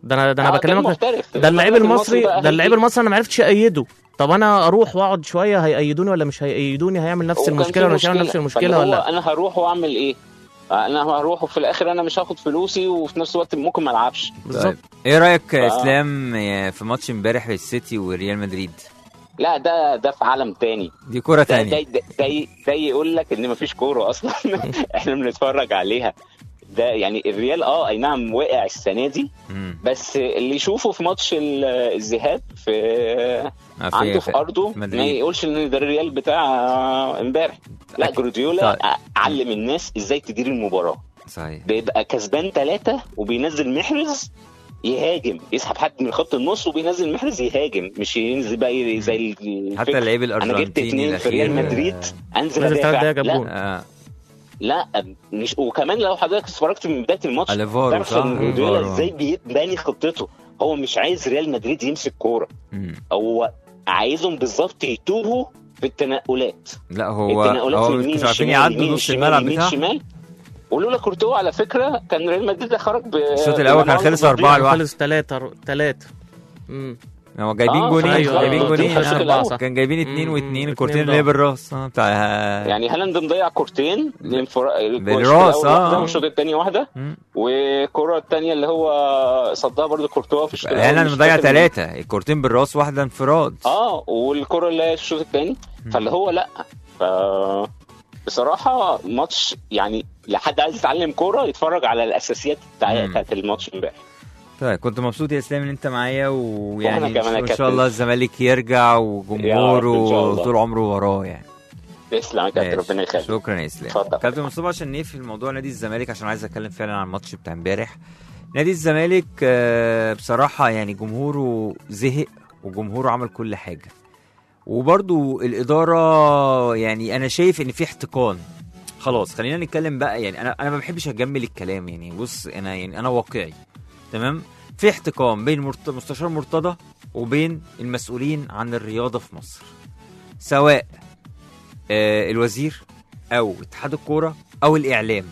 ده انا ده انا آه، كان بكلمك محترف. ده اللعيب الراجل المصري بقى ده اللعيب هيجي. المصري انا ما عرفتش ايده طب انا اروح واقعد شويه هيأيدوني ولا مش هيأيدوني هيعمل نفس هو كان المشكله في ولا مش هيعمل نفس مشكلة. المشكله فاللي ولا هو انا هروح واعمل ايه انا هروح وفي الاخر انا مش هاخد فلوسي وفي نفس الوقت ممكن ما العبش بالظبط طيب. ايه رايك يا ف- اسلام في ماتش امبارح السيتي وريال مدريد لا ده ده في عالم تاني دي كرة ده تانية ده ده, ده, ده يقول لك ان مفيش كوره اصلا احنا بنتفرج عليها ده يعني الريال اه اي نعم وقع السنه دي مم. بس اللي يشوفه في ماتش ال- الذهاب في آه، في- عنده في ارضه في ما مدريد. يقولش ان ده الريال بتاع امبارح لا أكيد. جوارديولا طيب. علم الناس ازاي تدير المباراه صحيح بيبقى كسبان ثلاثة وبينزل محرز يهاجم يسحب حد من خط النص وبينزل محرز يهاجم مش ينزل بقى ي- زي ال- حتى الفكر. اللعيب انا جبت الارجنتيني اثنين في ريال الأخير، مدريد انزل نزل ثلاث ادافع دقايق جاب لا جول. آه لا مش وكمان لو حضرتك اتفرجت من بدايه الماتش أليفارو، تعرف صح؟ ان جوارديولا أليفارو. ازاي بيبني خطته هو مش عايز ريال مدريد يمسك كوره مم. هو عايزهم بالظبط يتوهوا في التنقلات لا هو التنقلات هو من يمين مش عارفين شمال، يعدوا يمين نص شمال، الملعب يمين بتاعهم شمال ولولا كورتوا على فكره كان ريال مدريد ده خرج ب الشوط الأول كان خلص أربعة لواحد. خلص ثلاثة ثلاثة امم هو جايبين آه، جونين أيوة، جايبين أيوة، جونين الشوط آه. الأول صح. كان جايبين اتنين مم، واتنين اتنين الكورتين ضاعوا. اللي هي بالراس آه، بتاع يعني هالاند مضيع كورتين الانفرا- بالراس، الشوط الأول آه. واحدة والشوط الثاني واحده مم. والكره الثانيه اللي هو صدها برضه كورتوا في الشوط الأول، انا مش مضيع فاكر مين. ثلاثة الكورتين بالراس واحدة انفراد اه والكره اللي هي الشوط الثاني فاللي هو لا ف بصراحه ماتش يعني لحد عايز يتعلم كوره يتفرج على الاساسيات بتاع- مم. بتاعت الماتش امبارح طيب كنت مبسوط يا اسلام ان انت معايا ويعني وأنا كمان يا ان شاء كابتن. الله الزمالك يرجع يا رب إن شاء وجمهوره الله. طول عمره وراه يعني تسلم يا كابتن ماشي. ربنا يخليك شكرا يا اسلام اتفضل. كابتن مصطفى عشان نقفل موضوع نادي الزمالك عشان عايز اتكلم فعلا عن الماتش بتاع امبارح نادي الزمالك آه، بصراحه يعني جمهوره زهق وجمهوره عمل كل حاجه وبرضو الاداره يعني انا شايف ان في احتقان خلاص خلينا نتكلم بقى يعني انا انا ما بحبش اجمل الكلام يعني بص انا يعني انا واقعي تمام في احتقان بين مرت... مستشار مرتضى وبين المسؤولين عن الرياضه في مصر سواء آه الوزير او اتحاد الكوره او الاعلام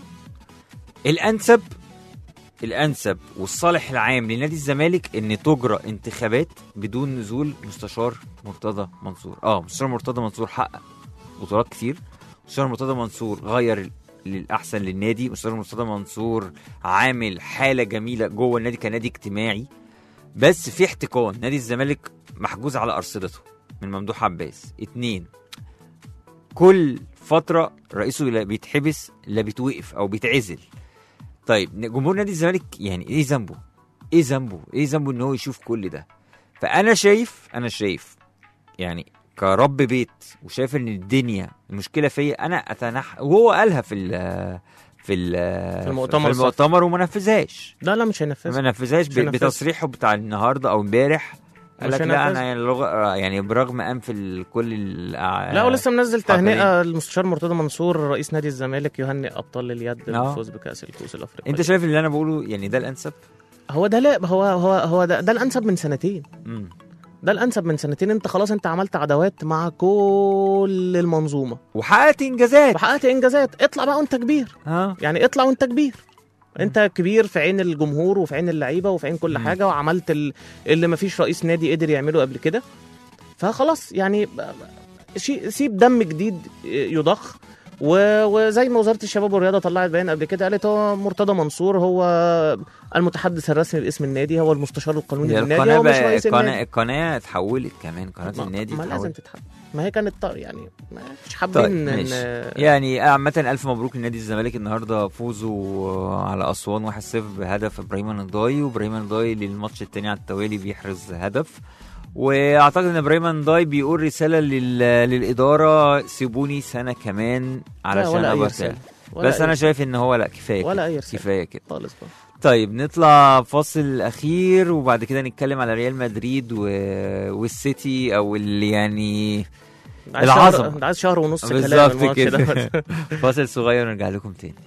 الانسب الانسب والصالح العام لنادي الزمالك ان تجرى انتخابات بدون نزول مستشار مرتضى منصور اه مستشار مرتضى منصور حقق بطولات كتير مستشار مرتضى منصور غير للاحسن للنادي مستشار مرتضى منصور عامل حاله جميله جوه النادي كنادي اجتماعي بس في احتقان نادي الزمالك محجوز على ارصدته من ممدوح عباس اتنين كل فتره رئيسه لا بيتحبس لا بيتوقف او بيتعزل طيب جمهور نادي الزمالك يعني ايه ذنبه ايه ذنبه ايه ذنبه ان هو يشوف كل ده فانا شايف انا شايف يعني كرب بيت وشايف ان الدنيا المشكله فيا انا اتنح وهو قالها في ال في ال في المؤتمر في المؤتمر وما نفذهاش لا لا مش هينفذ ما نفذهاش مش ب- هينفذ. بتصريحه بتاع النهارده او امبارح قال مش لك لا هينفذ. انا يعني, لغ... يعني برغم انف ال- كل ال... لا ولسه منزل حاضرين. تهنئه المستشار مرتضى منصور رئيس نادي الزمالك يهنئ ابطال اليد آه. بالفوز بكاس الكؤوس الافريقيه انت شايف اللي انا بقوله يعني ده الانسب هو ده لا هو هو هو ده, ده الانسب من سنتين امم ده الانسب من سنتين انت خلاص انت عملت عداوات مع كل المنظومه وحققت انجازات وحققت انجازات اطلع بقى وانت كبير ها يعني اطلع وانت كبير انت كبير في عين الجمهور وفي عين اللعيبه وفي عين كل مم. حاجه وعملت ال- اللي مفيش رئيس نادي قدر يعمله قبل كده فخلاص يعني ب- ب- شي- سيب دم جديد يضخ و- وزي ما وزاره الشباب والرياضه طلعت بيان قبل كده قالت هو مرتضى منصور هو المتحدث الرسمي باسم النادي هو المستشار القانوني هي للنادي القناه هو مش بقى رئيس القناه النادي القناه اتحولت كمان قناه ما, النادي ما لازم اتحولت تتحول ما هي كانت طر- يعني ما مش طيب حابين ماشي ان يعني عامة ألف مبروك لنادي الزمالك النهاردة فوزوا على أسوان 1-0 بهدف إبراهيم النضاي وإبراهيم النضاي للماتش التاني على التوالي بيحرز هدف واعتقد ان ابراهيم النضاي بيقول رساله لل... للاداره سيبوني سنه كمان لا علشان ولا اي ابقى رسالة. تاني. ولا بس أي انا شايف ان هو لا كفايه ولا كده. أي رسالة. كفايه كده خالص بقى. طيب نطلع فاصل اخير وبعد كده نتكلم على ريال مدريد و... والسيتي او اللي يعني عايز العظمة. شهر- انت عايز شهر ونص كلام بالظبط الماتش كده ده. فاصل صغير ونرجع لكم تاني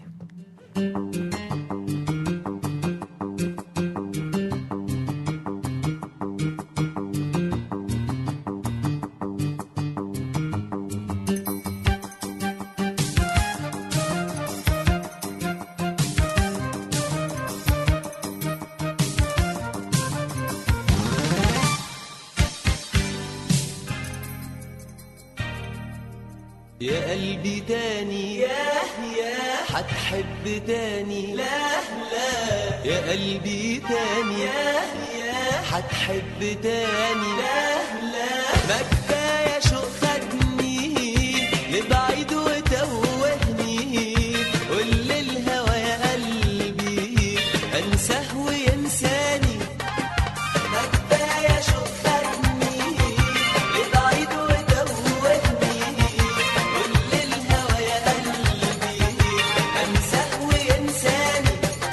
يا قلبي تاني ياه ياه هتحب تاني لا لا يا قلبي تاني ياه ياه هتحب تاني لا لا ما كفاية شوق خدني لبعيد وتوهني قول للهوى يا قلبي انساه وينساني ما كفاية شوق خدني لبعيد وتوهني قول للهوى يا قلبي انساه وينساني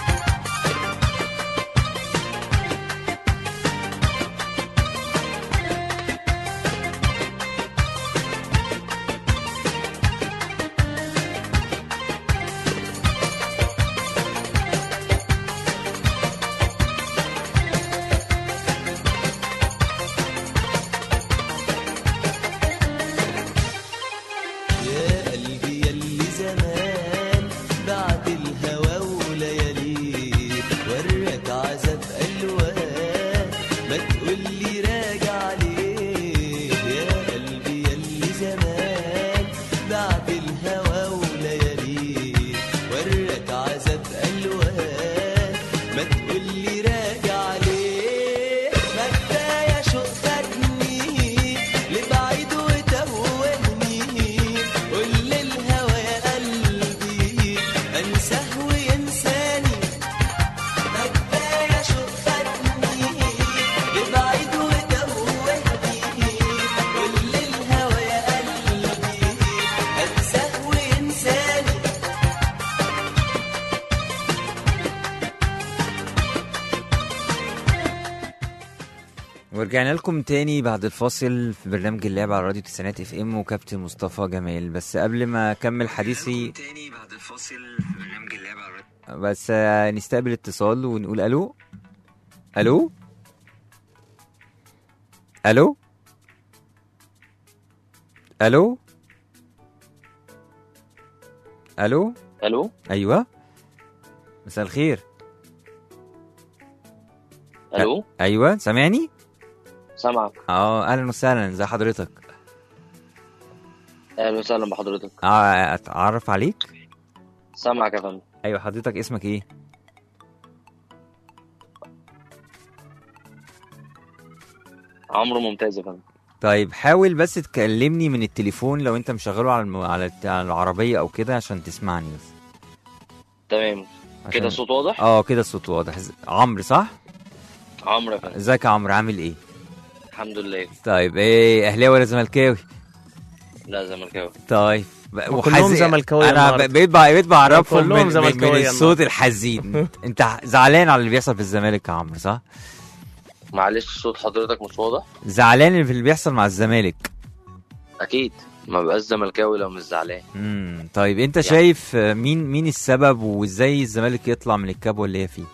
يا قلبي يلي زمان بعد الهوى ولياليه وراك عذاب الوان ما تقولي راجع ليه يا قلبي يلي زمان بعد الهوى ولياليه وراك عذاب الوان ما تقولي راجع ليه ما كفايه شوق خدني لبعيد وتوهني قول للهوى يا قلبي انساه وينساني ما كفايه شوق خدني لبعيد وتوهني قول للهوى يا قلبي انساه وينساني ورجعنا لكم تاني بعد الفاصل في برنامج اللعب على راديو تسعينات اف ام وكابتن مصطفى جمال بس قبل ما اكمل حديثي تاني بعد الفاصل في برنامج اللعب على راديو بس آه، نستقبل اتصال ونقول الو الو الو الو الو الو ايوه مساء الخير الو ايوه سامعني سامعك اه اهلا وسهلا ازي حضرتك اهلا وسهلا بحضرتك اه اتعرف عليك سامعك يا فندم ايوه حضرتك اسمك ايه عمرو ممتاز يا فندم طيب حاول بس تكلمني من التليفون لو انت مشغله على الم... على الت- على العربيه او كده عشان تسمعني بس تمام عشان- كده الصوت واضح اه كده الصوت واضح ز- عمرو صح عمرو يا فندم ازيك يا عمرو عامل ايه الحمد لله طيب ايه اهلاوي ولا زملكاوي لا زملكاوي طيب ب- وكلهم وحزين- زملكاوية انا النهاردة. ب- بقيت بع- بقيت بعرفهم كلهم من, من, من زملكاوية الصوت الحزين انت زعلان على اللي بيحصل في الزمالك يا عمرو صح معلش صوت حضرتك مش واضح زعلان اللي بيحصل مع الزمالك اكيد ما بقاش زملكاوي لو مش زعلان امم طيب انت شايف آه، مين مين السبب وازاي الزمالك يطلع من الكبوه اللي هي فيه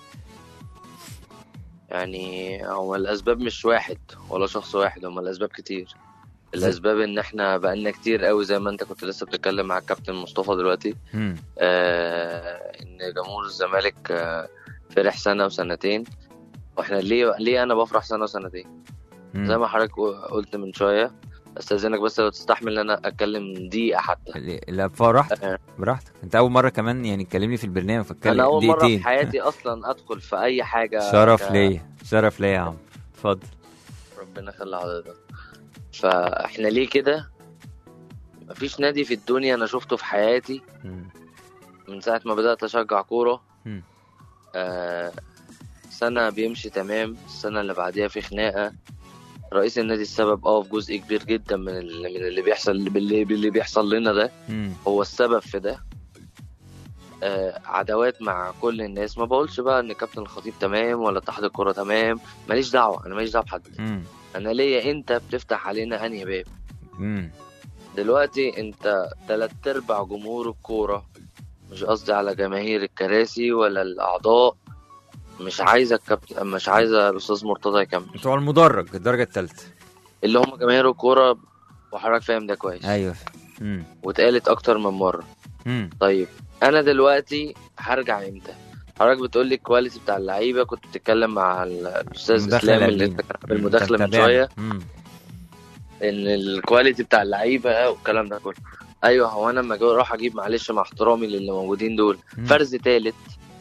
يعني هو الاسباب مش واحد ولا شخص واحد هما الاسباب كتير الاسباب ان احنا بقالنا كتير قوي زي ما انت كنت لسه بتتكلم مع الكابتن مصطفى دلوقتي امم آه ان جمهور الزمالك آه فرح سنه وسنتين واحنا ليه ليه انا بفرح سنه وسنتين زي ما حضرتك قلت من شويه استاذنك بس لو تستحمل ان انا اتكلم دقيقه حتى لا براحتك آه. براحتك انت اول مره كمان يعني تكلمني في البرنامج فاتكلم انا اول مره دقيقتين. في حياتي اصلا ادخل في اي حاجه شرف ك- ليا شرف ليا يا عم اتفضل ربنا يخلي حضرتك فاحنا ليه كده مفيش نادي في الدنيا انا شفته في حياتي مم. من ساعه ما بدات اشجع كوره مم. آه سنه بيمشي تمام السنه اللي بعديها في خناقه رئيس النادي السبب اه في جزء كبير جدا من اللي من اللي بيحصل اللي, اللي بيحصل لنا ده مم. هو السبب في ده آه عداوات مع كل الناس ما بقولش بقى ان كابتن الخطيب تمام ولا اتحاد الكوره تمام ماليش دعوه انا ماليش دعوه بحد مم. انا ليا انت بتفتح علينا انهي باب مم. دلوقتي انت تلات ارباع جمهور الكوره مش قصدي على جماهير الكراسي ولا الاعضاء مش عايزه الكابتن مش عايزه الاستاذ مرتضى يكمل بتوع المدرج الدرجه الثالثه اللي هم جماهير الكوره وحضرتك فاهم ده كويس ايوه مم. واتقالت اكتر من مره مم. طيب انا دلوقتي هرجع امتى حضرتك بتقول لي الكواليتي بتاع اللعيبه كنت بتتكلم مع ال- الاستاذ المداخلة اسلام اللي القديمة. انت كان عامل مداخله من تابعنا. شويه مم. ان الكواليتي بتاع اللعيبه والكلام ده كله ايوه هو انا لما أجي اروح اجيب معلش مع احترامي للي موجودين دول مم. فرز تالت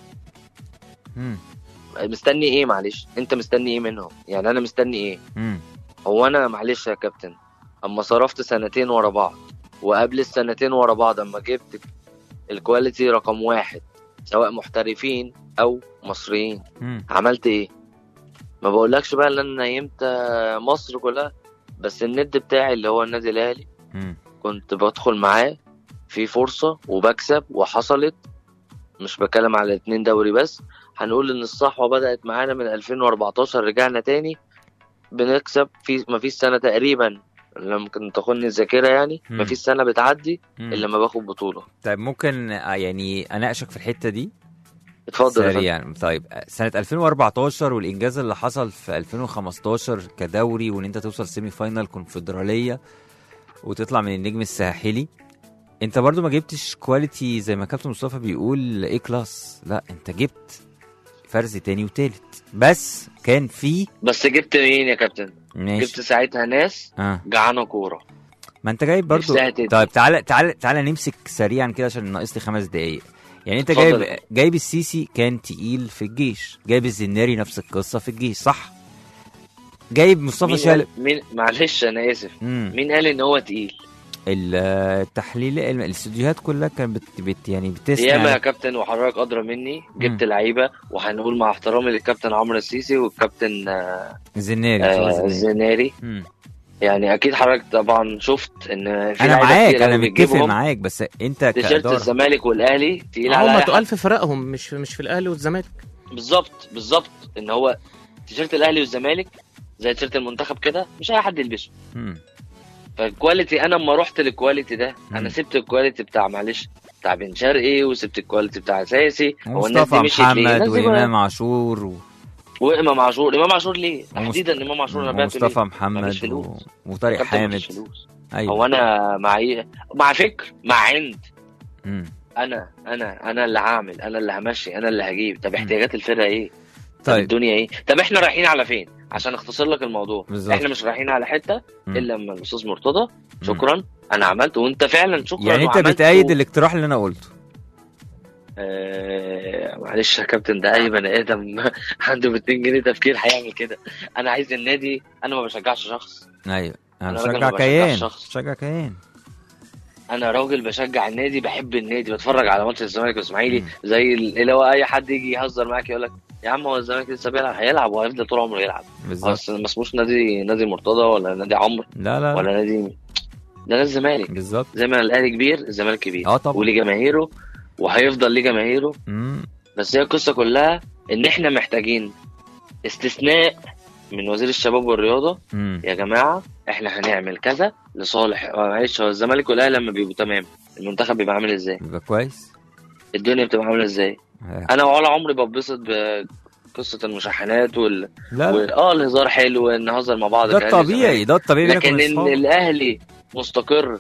مم. مستني ايه معلش انت مستني ايه منهم يعني انا مستني ايه مم. هو انا معلش يا كابتن اما صرفت سنتين ورا بعض وقبل السنتين ورا بعض اما جبت الكواليتي رقم واحد سواء محترفين او مصريين مم. عملت ايه ما بقولكش بقى ان انا نيمت مصر كلها بس الند بتاعي اللي هو النادي الاهلي مم. كنت بدخل معاه في فرصة وبكسب وحصلت مش بتكلم على اتنين دوري بس هنقول ان الصحوة بدأت معانا من 2014 رجعنا تاني بنكسب في ما فيش سنة تقريبا لما كنت تاخدني الذاكرة يعني مم. ما فيش سنة بتعدي مم. الا لما باخد بطولة طيب ممكن آه، يعني اناقشك في الحته دي اتفضل يا فندم. سريعا طيب سنة 2014 والإنجاز اللي حصل في 2015 كدوري وإن أنت توصل سيمي فاينال كونفدرالية وتطلع من النجم الساحلي أنت برضو ما جبتش كواليتي زي ما كابتن مصطفى بيقول إيه كلاس لا أنت جبت فرز تاني وتالت بس كان في بس جبت مين يا كابتن ماشي جبت ساعتها ناس اه جعانة كورة ما انت جايب برضو نفسها تدي. طيب تعالى تعالى تعالى نمسك سريعا كده عشان ناقص لي خمس دقايق يعني انت اتفضل. جايب جايب السيسي كان تقيل في الجيش جايب الزناري نفس القصه في الجيش صح جايب مصطفى مين شال قال مين معلش انا اسف مم. مين قال ان هو تقيل ال- التحليل الم- الاستوديوهات كلها كانت بت, بت يعني ياما بتسمع يا كابتن وحضرتك ادرى مني جبت لعيبه وهنقول مع احترامي للكابتن عمرو السيسي والكابتن آه، الزناري آه، مصطفى الزناري الزناري مم. يعني اكيد حضرتك طبعا شفت ان في انا لعيبة معاك كتير انا أوي متفق بتجيبهم. معاك بس انت تيشيرت كاداره الزمالك والاهلي تقيل على هم أي تقال حد. في فرقهم مش مش في الاهلي والزمالك بالظبط بالظبط ان هو تيشيرت الاهلي والزمالك زي تيشيرت المنتخب كده مش اي حد يلبسه مم. فالكواليتي انا لما رحت للكواليتي ده مم. انا سبت الكواليتي بتاع معلش بتاع بن شرقي وسبت الكواليتي بتاع اساسي هو الناس مصطفى دي مشيت ليه؟ محمد الناس دي وامام عاشور و... وامام عاشور امام عاشور ليه؟ ومص- تحديدا امام عاشور انا بعته ليه؟ ومصطفى مفيش محمد فلوس. و... وطارق كابتن حامد مفيش فلوس. ايوه هو انا معي مع فكر مع عند مم. انا انا انا اللي هعمل انا اللي همشي انا اللي هجيب طب احتياجات الفرقه ايه؟ طب طيب الدنيا ايه؟ طب احنا رايحين على فين؟ عشان اختصر لك الموضوع بالظبط. احنا مش رايحين على حته مم. الا لما الاستاذ مرتضى شكرا انا عملت وانت فعلا شكرا يعني انت وعملت بتأيد و- الاقتراح اللي انا قلته آه معلش يا كابتن ده اي بني ادم عنده 200 جنيه تفكير هيعمل كده انا عايز النادي انا ما بشجعش شخص ايوه انا أنا راجل بشجع ما كيان بشجعش شخص. بشجع كيان انا راجل بشجع النادي بحب النادي بتفرج على ماتش الزمالك والاسماعيلي مم. زي ال- اللي هو اي حد يجي يهزر معاك يقول لك يا عم هو الزمالك لسه بيلعب هيلعب وهيفضل طول عمره يلعب بالظبط بس ما اسموش نادي نادي مرتضى ولا نادي عمرو لا لا ولا نادي ده نادي الزمالك بالظبط زي ما الاهلي كبير الزمالك كبير اه طبعا وليه جماهيره وهيفضل ليه جماهيره مم. بس هي القصه كلها ان احنا محتاجين استثناء من وزير الشباب والرياضه مم. يا جماعه احنا هنعمل كذا لصالح معلش هو الزمالك والاهلي لما بيبقوا تمام المنتخب بيبقى عامل ازاي يبقى كويس الدنيا بتبقى عامله ازاي آه. انا ولا عمري ببسط بقصه المشاحنات وال... لا لا وال... اه الهزار حلو نهزر مع بعض ده كأهلي الطبيعي وزمالك. ده الطبيعي بينك لكن وبين ان أصحابك. الاهلي مستقر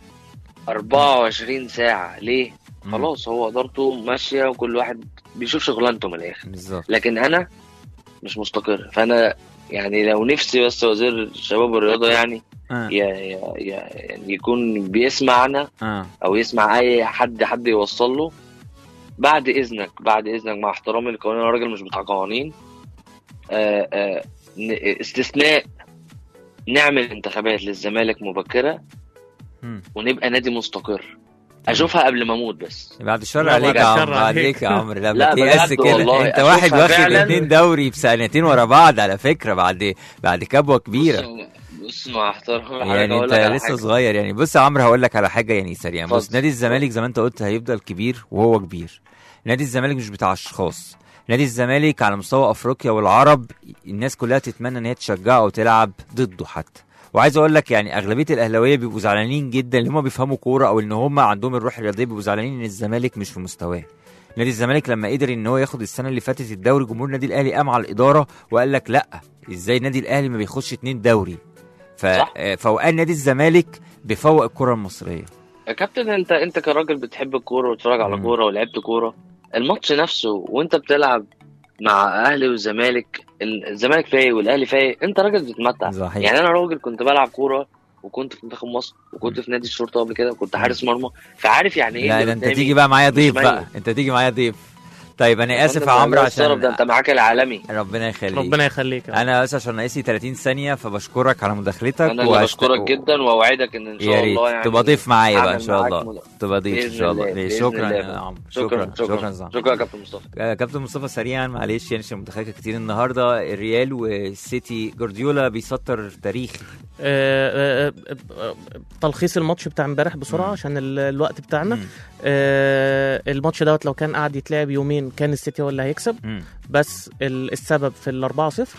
24 ساعه ليه مم. خلاص هو ادارته ماشيه وكل واحد بيشوف شغلانته من الاخر بالظبط لكن انا مش مستقر فانا يعني لو نفسي بس وزير الشباب والرياضه يعني اه ي- ي- ي- يعني يكون بيسمعنا اه او يسمع اي حد حد يوصل له بعد اذنك بعد اذنك مع احترامي للقوانين انا راجل مش بتاع قوانين آه، آه، ن- استثناء نعمل انتخابات للزمالك مبكره مم. ونبقى نادي مستقر اشوفها قبل ما اموت بس بعد الشر لا، عليك بعد يا عمرو الشر عليك عليك. يا عمرو لا لا، ما تيأس بجد كده والله، انت واحد أشوفها واخد فعلاً. اتنين دوري بسنتين ورا بعض على فكره بعد بعد كبوه كبيره بص- بص مع احترامي يعني أقول انت لك على لسه حاجة. صغير يعني بص يا عمرو هقول لك على حاجه يعني سريعا بص اتفضل. نادي الزمالك زي ما انت قلت هيفضل كبير وهو كبير نادي الزمالك مش بتاع اشخاص نادي الزمالك على مستوى افريقيا والعرب الناس كلها تتمنى ان هي تشجعه وتلعب ضده حتى وعايز اقول لك يعني اغلبيه الاهلاويه بيبقوا زعلانين جدا اللي هم بيفهموا كوره او ان هم عندهم الروح الرياضيه بيبقوا زعلانين ان الزمالك مش في مستواه نادي الزمالك لما قدر ان هو ياخد السنه اللي فاتت الدوري جمهور النادي الاهلي قام على الاداره وقال لك لا ازاي النادي الاهلي ما بياخدش اتنين دوري ف... صح. آه، فوقان نادي الزمالك بيفوق الكره المصريه يا كابتن انت انت كراجل بتحب الكوره وتتفرج على مم. كوره ولعبت كوره الماتش نفسه وانت بتلعب مع اهلي والزمالك ال- الزمالك فايق والاهلي فايق انت راجل بتتمتع صحيح يعني انا راجل كنت بلعب كوره وكنت في منتخب مصر وكنت في نادي الشرطه قبل كده وكنت حارس مرمى فعارف يعني ايه لا اللي ده انت قدامي تيجي بقى معايا مش ضيف ميت. بقى انت تيجي معايا ضيف طيب انا اسف يا فأنت عمرو الله يسترك، عشان ده انت معاك العالمي ربنا يخليك ربنا يخليك يا رب. انا بس عشان ناقصي 30 ثانيه فبشكرك على مداخلتك انا اللي وهشت- بشكرك جدا واوعدك ان ان يا شاء ريت الله يعني تبقى ضيف معايا بقى ان هعمل شاء معاك الله مد- تبقى ضيف ان بإذن شاء الله الله، بإذن شكرا الله يا بقى. عمرو شكرا شكرا شكرا صح. شكرا يا كابتن مصطفى آه، كابتن مصطفى سريعا معلش يعني عشان مداخلات كتير النهارده الريال والسيتي جوارديولا بيسطر تاريخ آه، آه، آه، تلخيص الماتش بتاع امبارح بسرعه مم. عشان ال- الوقت بتاعنا مم. آه، الماتش دوت لو كان قاعد يتلعب يومين كان السيتي هو اللي هيكسب مم. بس ال- السبب في ال 4 0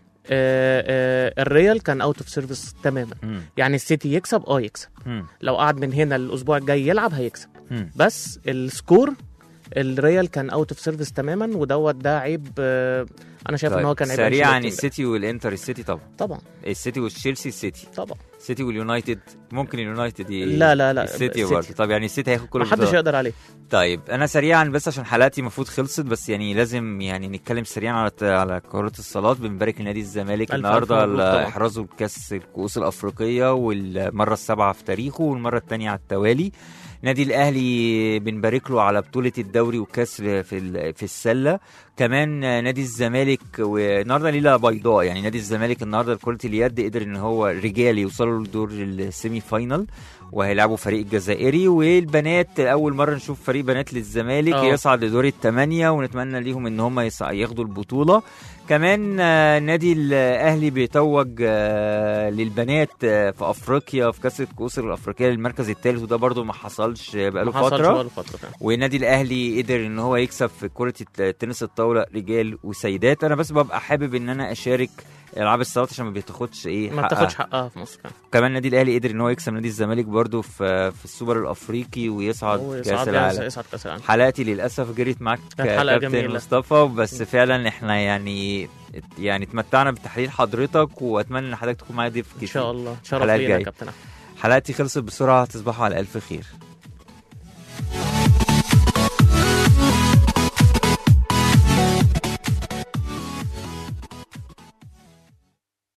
الريال كان اوت اوف سيرفيس تماما مم. يعني السيتي يكسب اه يكسب مم. لو قعد من هنا الاسبوع الجاي يلعب هيكسب مم. بس السكور الريال كان اوت اوف سيرفيس تماما ودوت ده عيب آه، انا شايف ان هو كان عيب سريعا أنشيلوتي السيتي والانتر السيتي طبعا طبعا السيتي والتشيلسي السيتي طبعا السيتي واليونايتد ممكن اليونايتد ي... لا لا لا السيتي السيتي. برضه طب يعني السيتي هياخد كل ما حدش البطولات. يقدر عليه طيب انا سريعا بس عشان حلقتي المفروض خلصت بس يعني لازم يعني نتكلم سريعا على على كرة الصالات بنبارك لنادي الزمالك ألف النهارده ألف مبروك طبعا. احرزوا الكاس الكؤوس الافريقيه والمره السابعه في تاريخه والمره الثانيه على التوالي نادي الاهلي بنبارك له على بطوله الدوري والكاس في ال- في السله كمان نادي الزمالك والنهارده ليله بيضاء يعني نادي الزمالك النهارده بكره اليد قدر ان هو رجال يوصلوا لدور السيمي فاينل وهيلعبوا فريق الجزائري والبنات اول مره نشوف فريق بنات للزمالك آه. يصعد لدور الثمانيه ونتمنى ليهم ان هم يصع- ياخدوا البطوله كمان آه، نادي الاهلي بيتوج آه، للبنات آه، في افريقيا في كاس الكؤوس الافريقيه للمركز الثالث وده برضو ما حصلش بقاله ما حصلش فتره بقاله فتره فعلا. والنادي الاهلي قدر ان هو يكسب في كره الت- التنس الطاوله رجال وسيدات انا بس ببقى حابب ان انا اشارك العاب الصالات عشان ما بتاخدش ايه ما حقها. بتاخدش حقها في مصر فعلا. كمان النادي الاهلي قدر ان هو يكسب نادي الزمالك برضو في في السوبر الافريقي ويصعد هو كاس يصعد العالم يصعد كاس العالم حلقتي للاسف جريت معاك كانت حلقة كابتن جميلة. مصطفى بس فعلا احنا يعني يعني اتمتعنا بتحليل حضرتك واتمنى ان حضرتك تكون معايا ضيف كتير ان شاء الله شرف الحلقة لينا يا الجاية. كابتن أحمد. حلقتي خلصت بسرعه تصبحوا على الف خير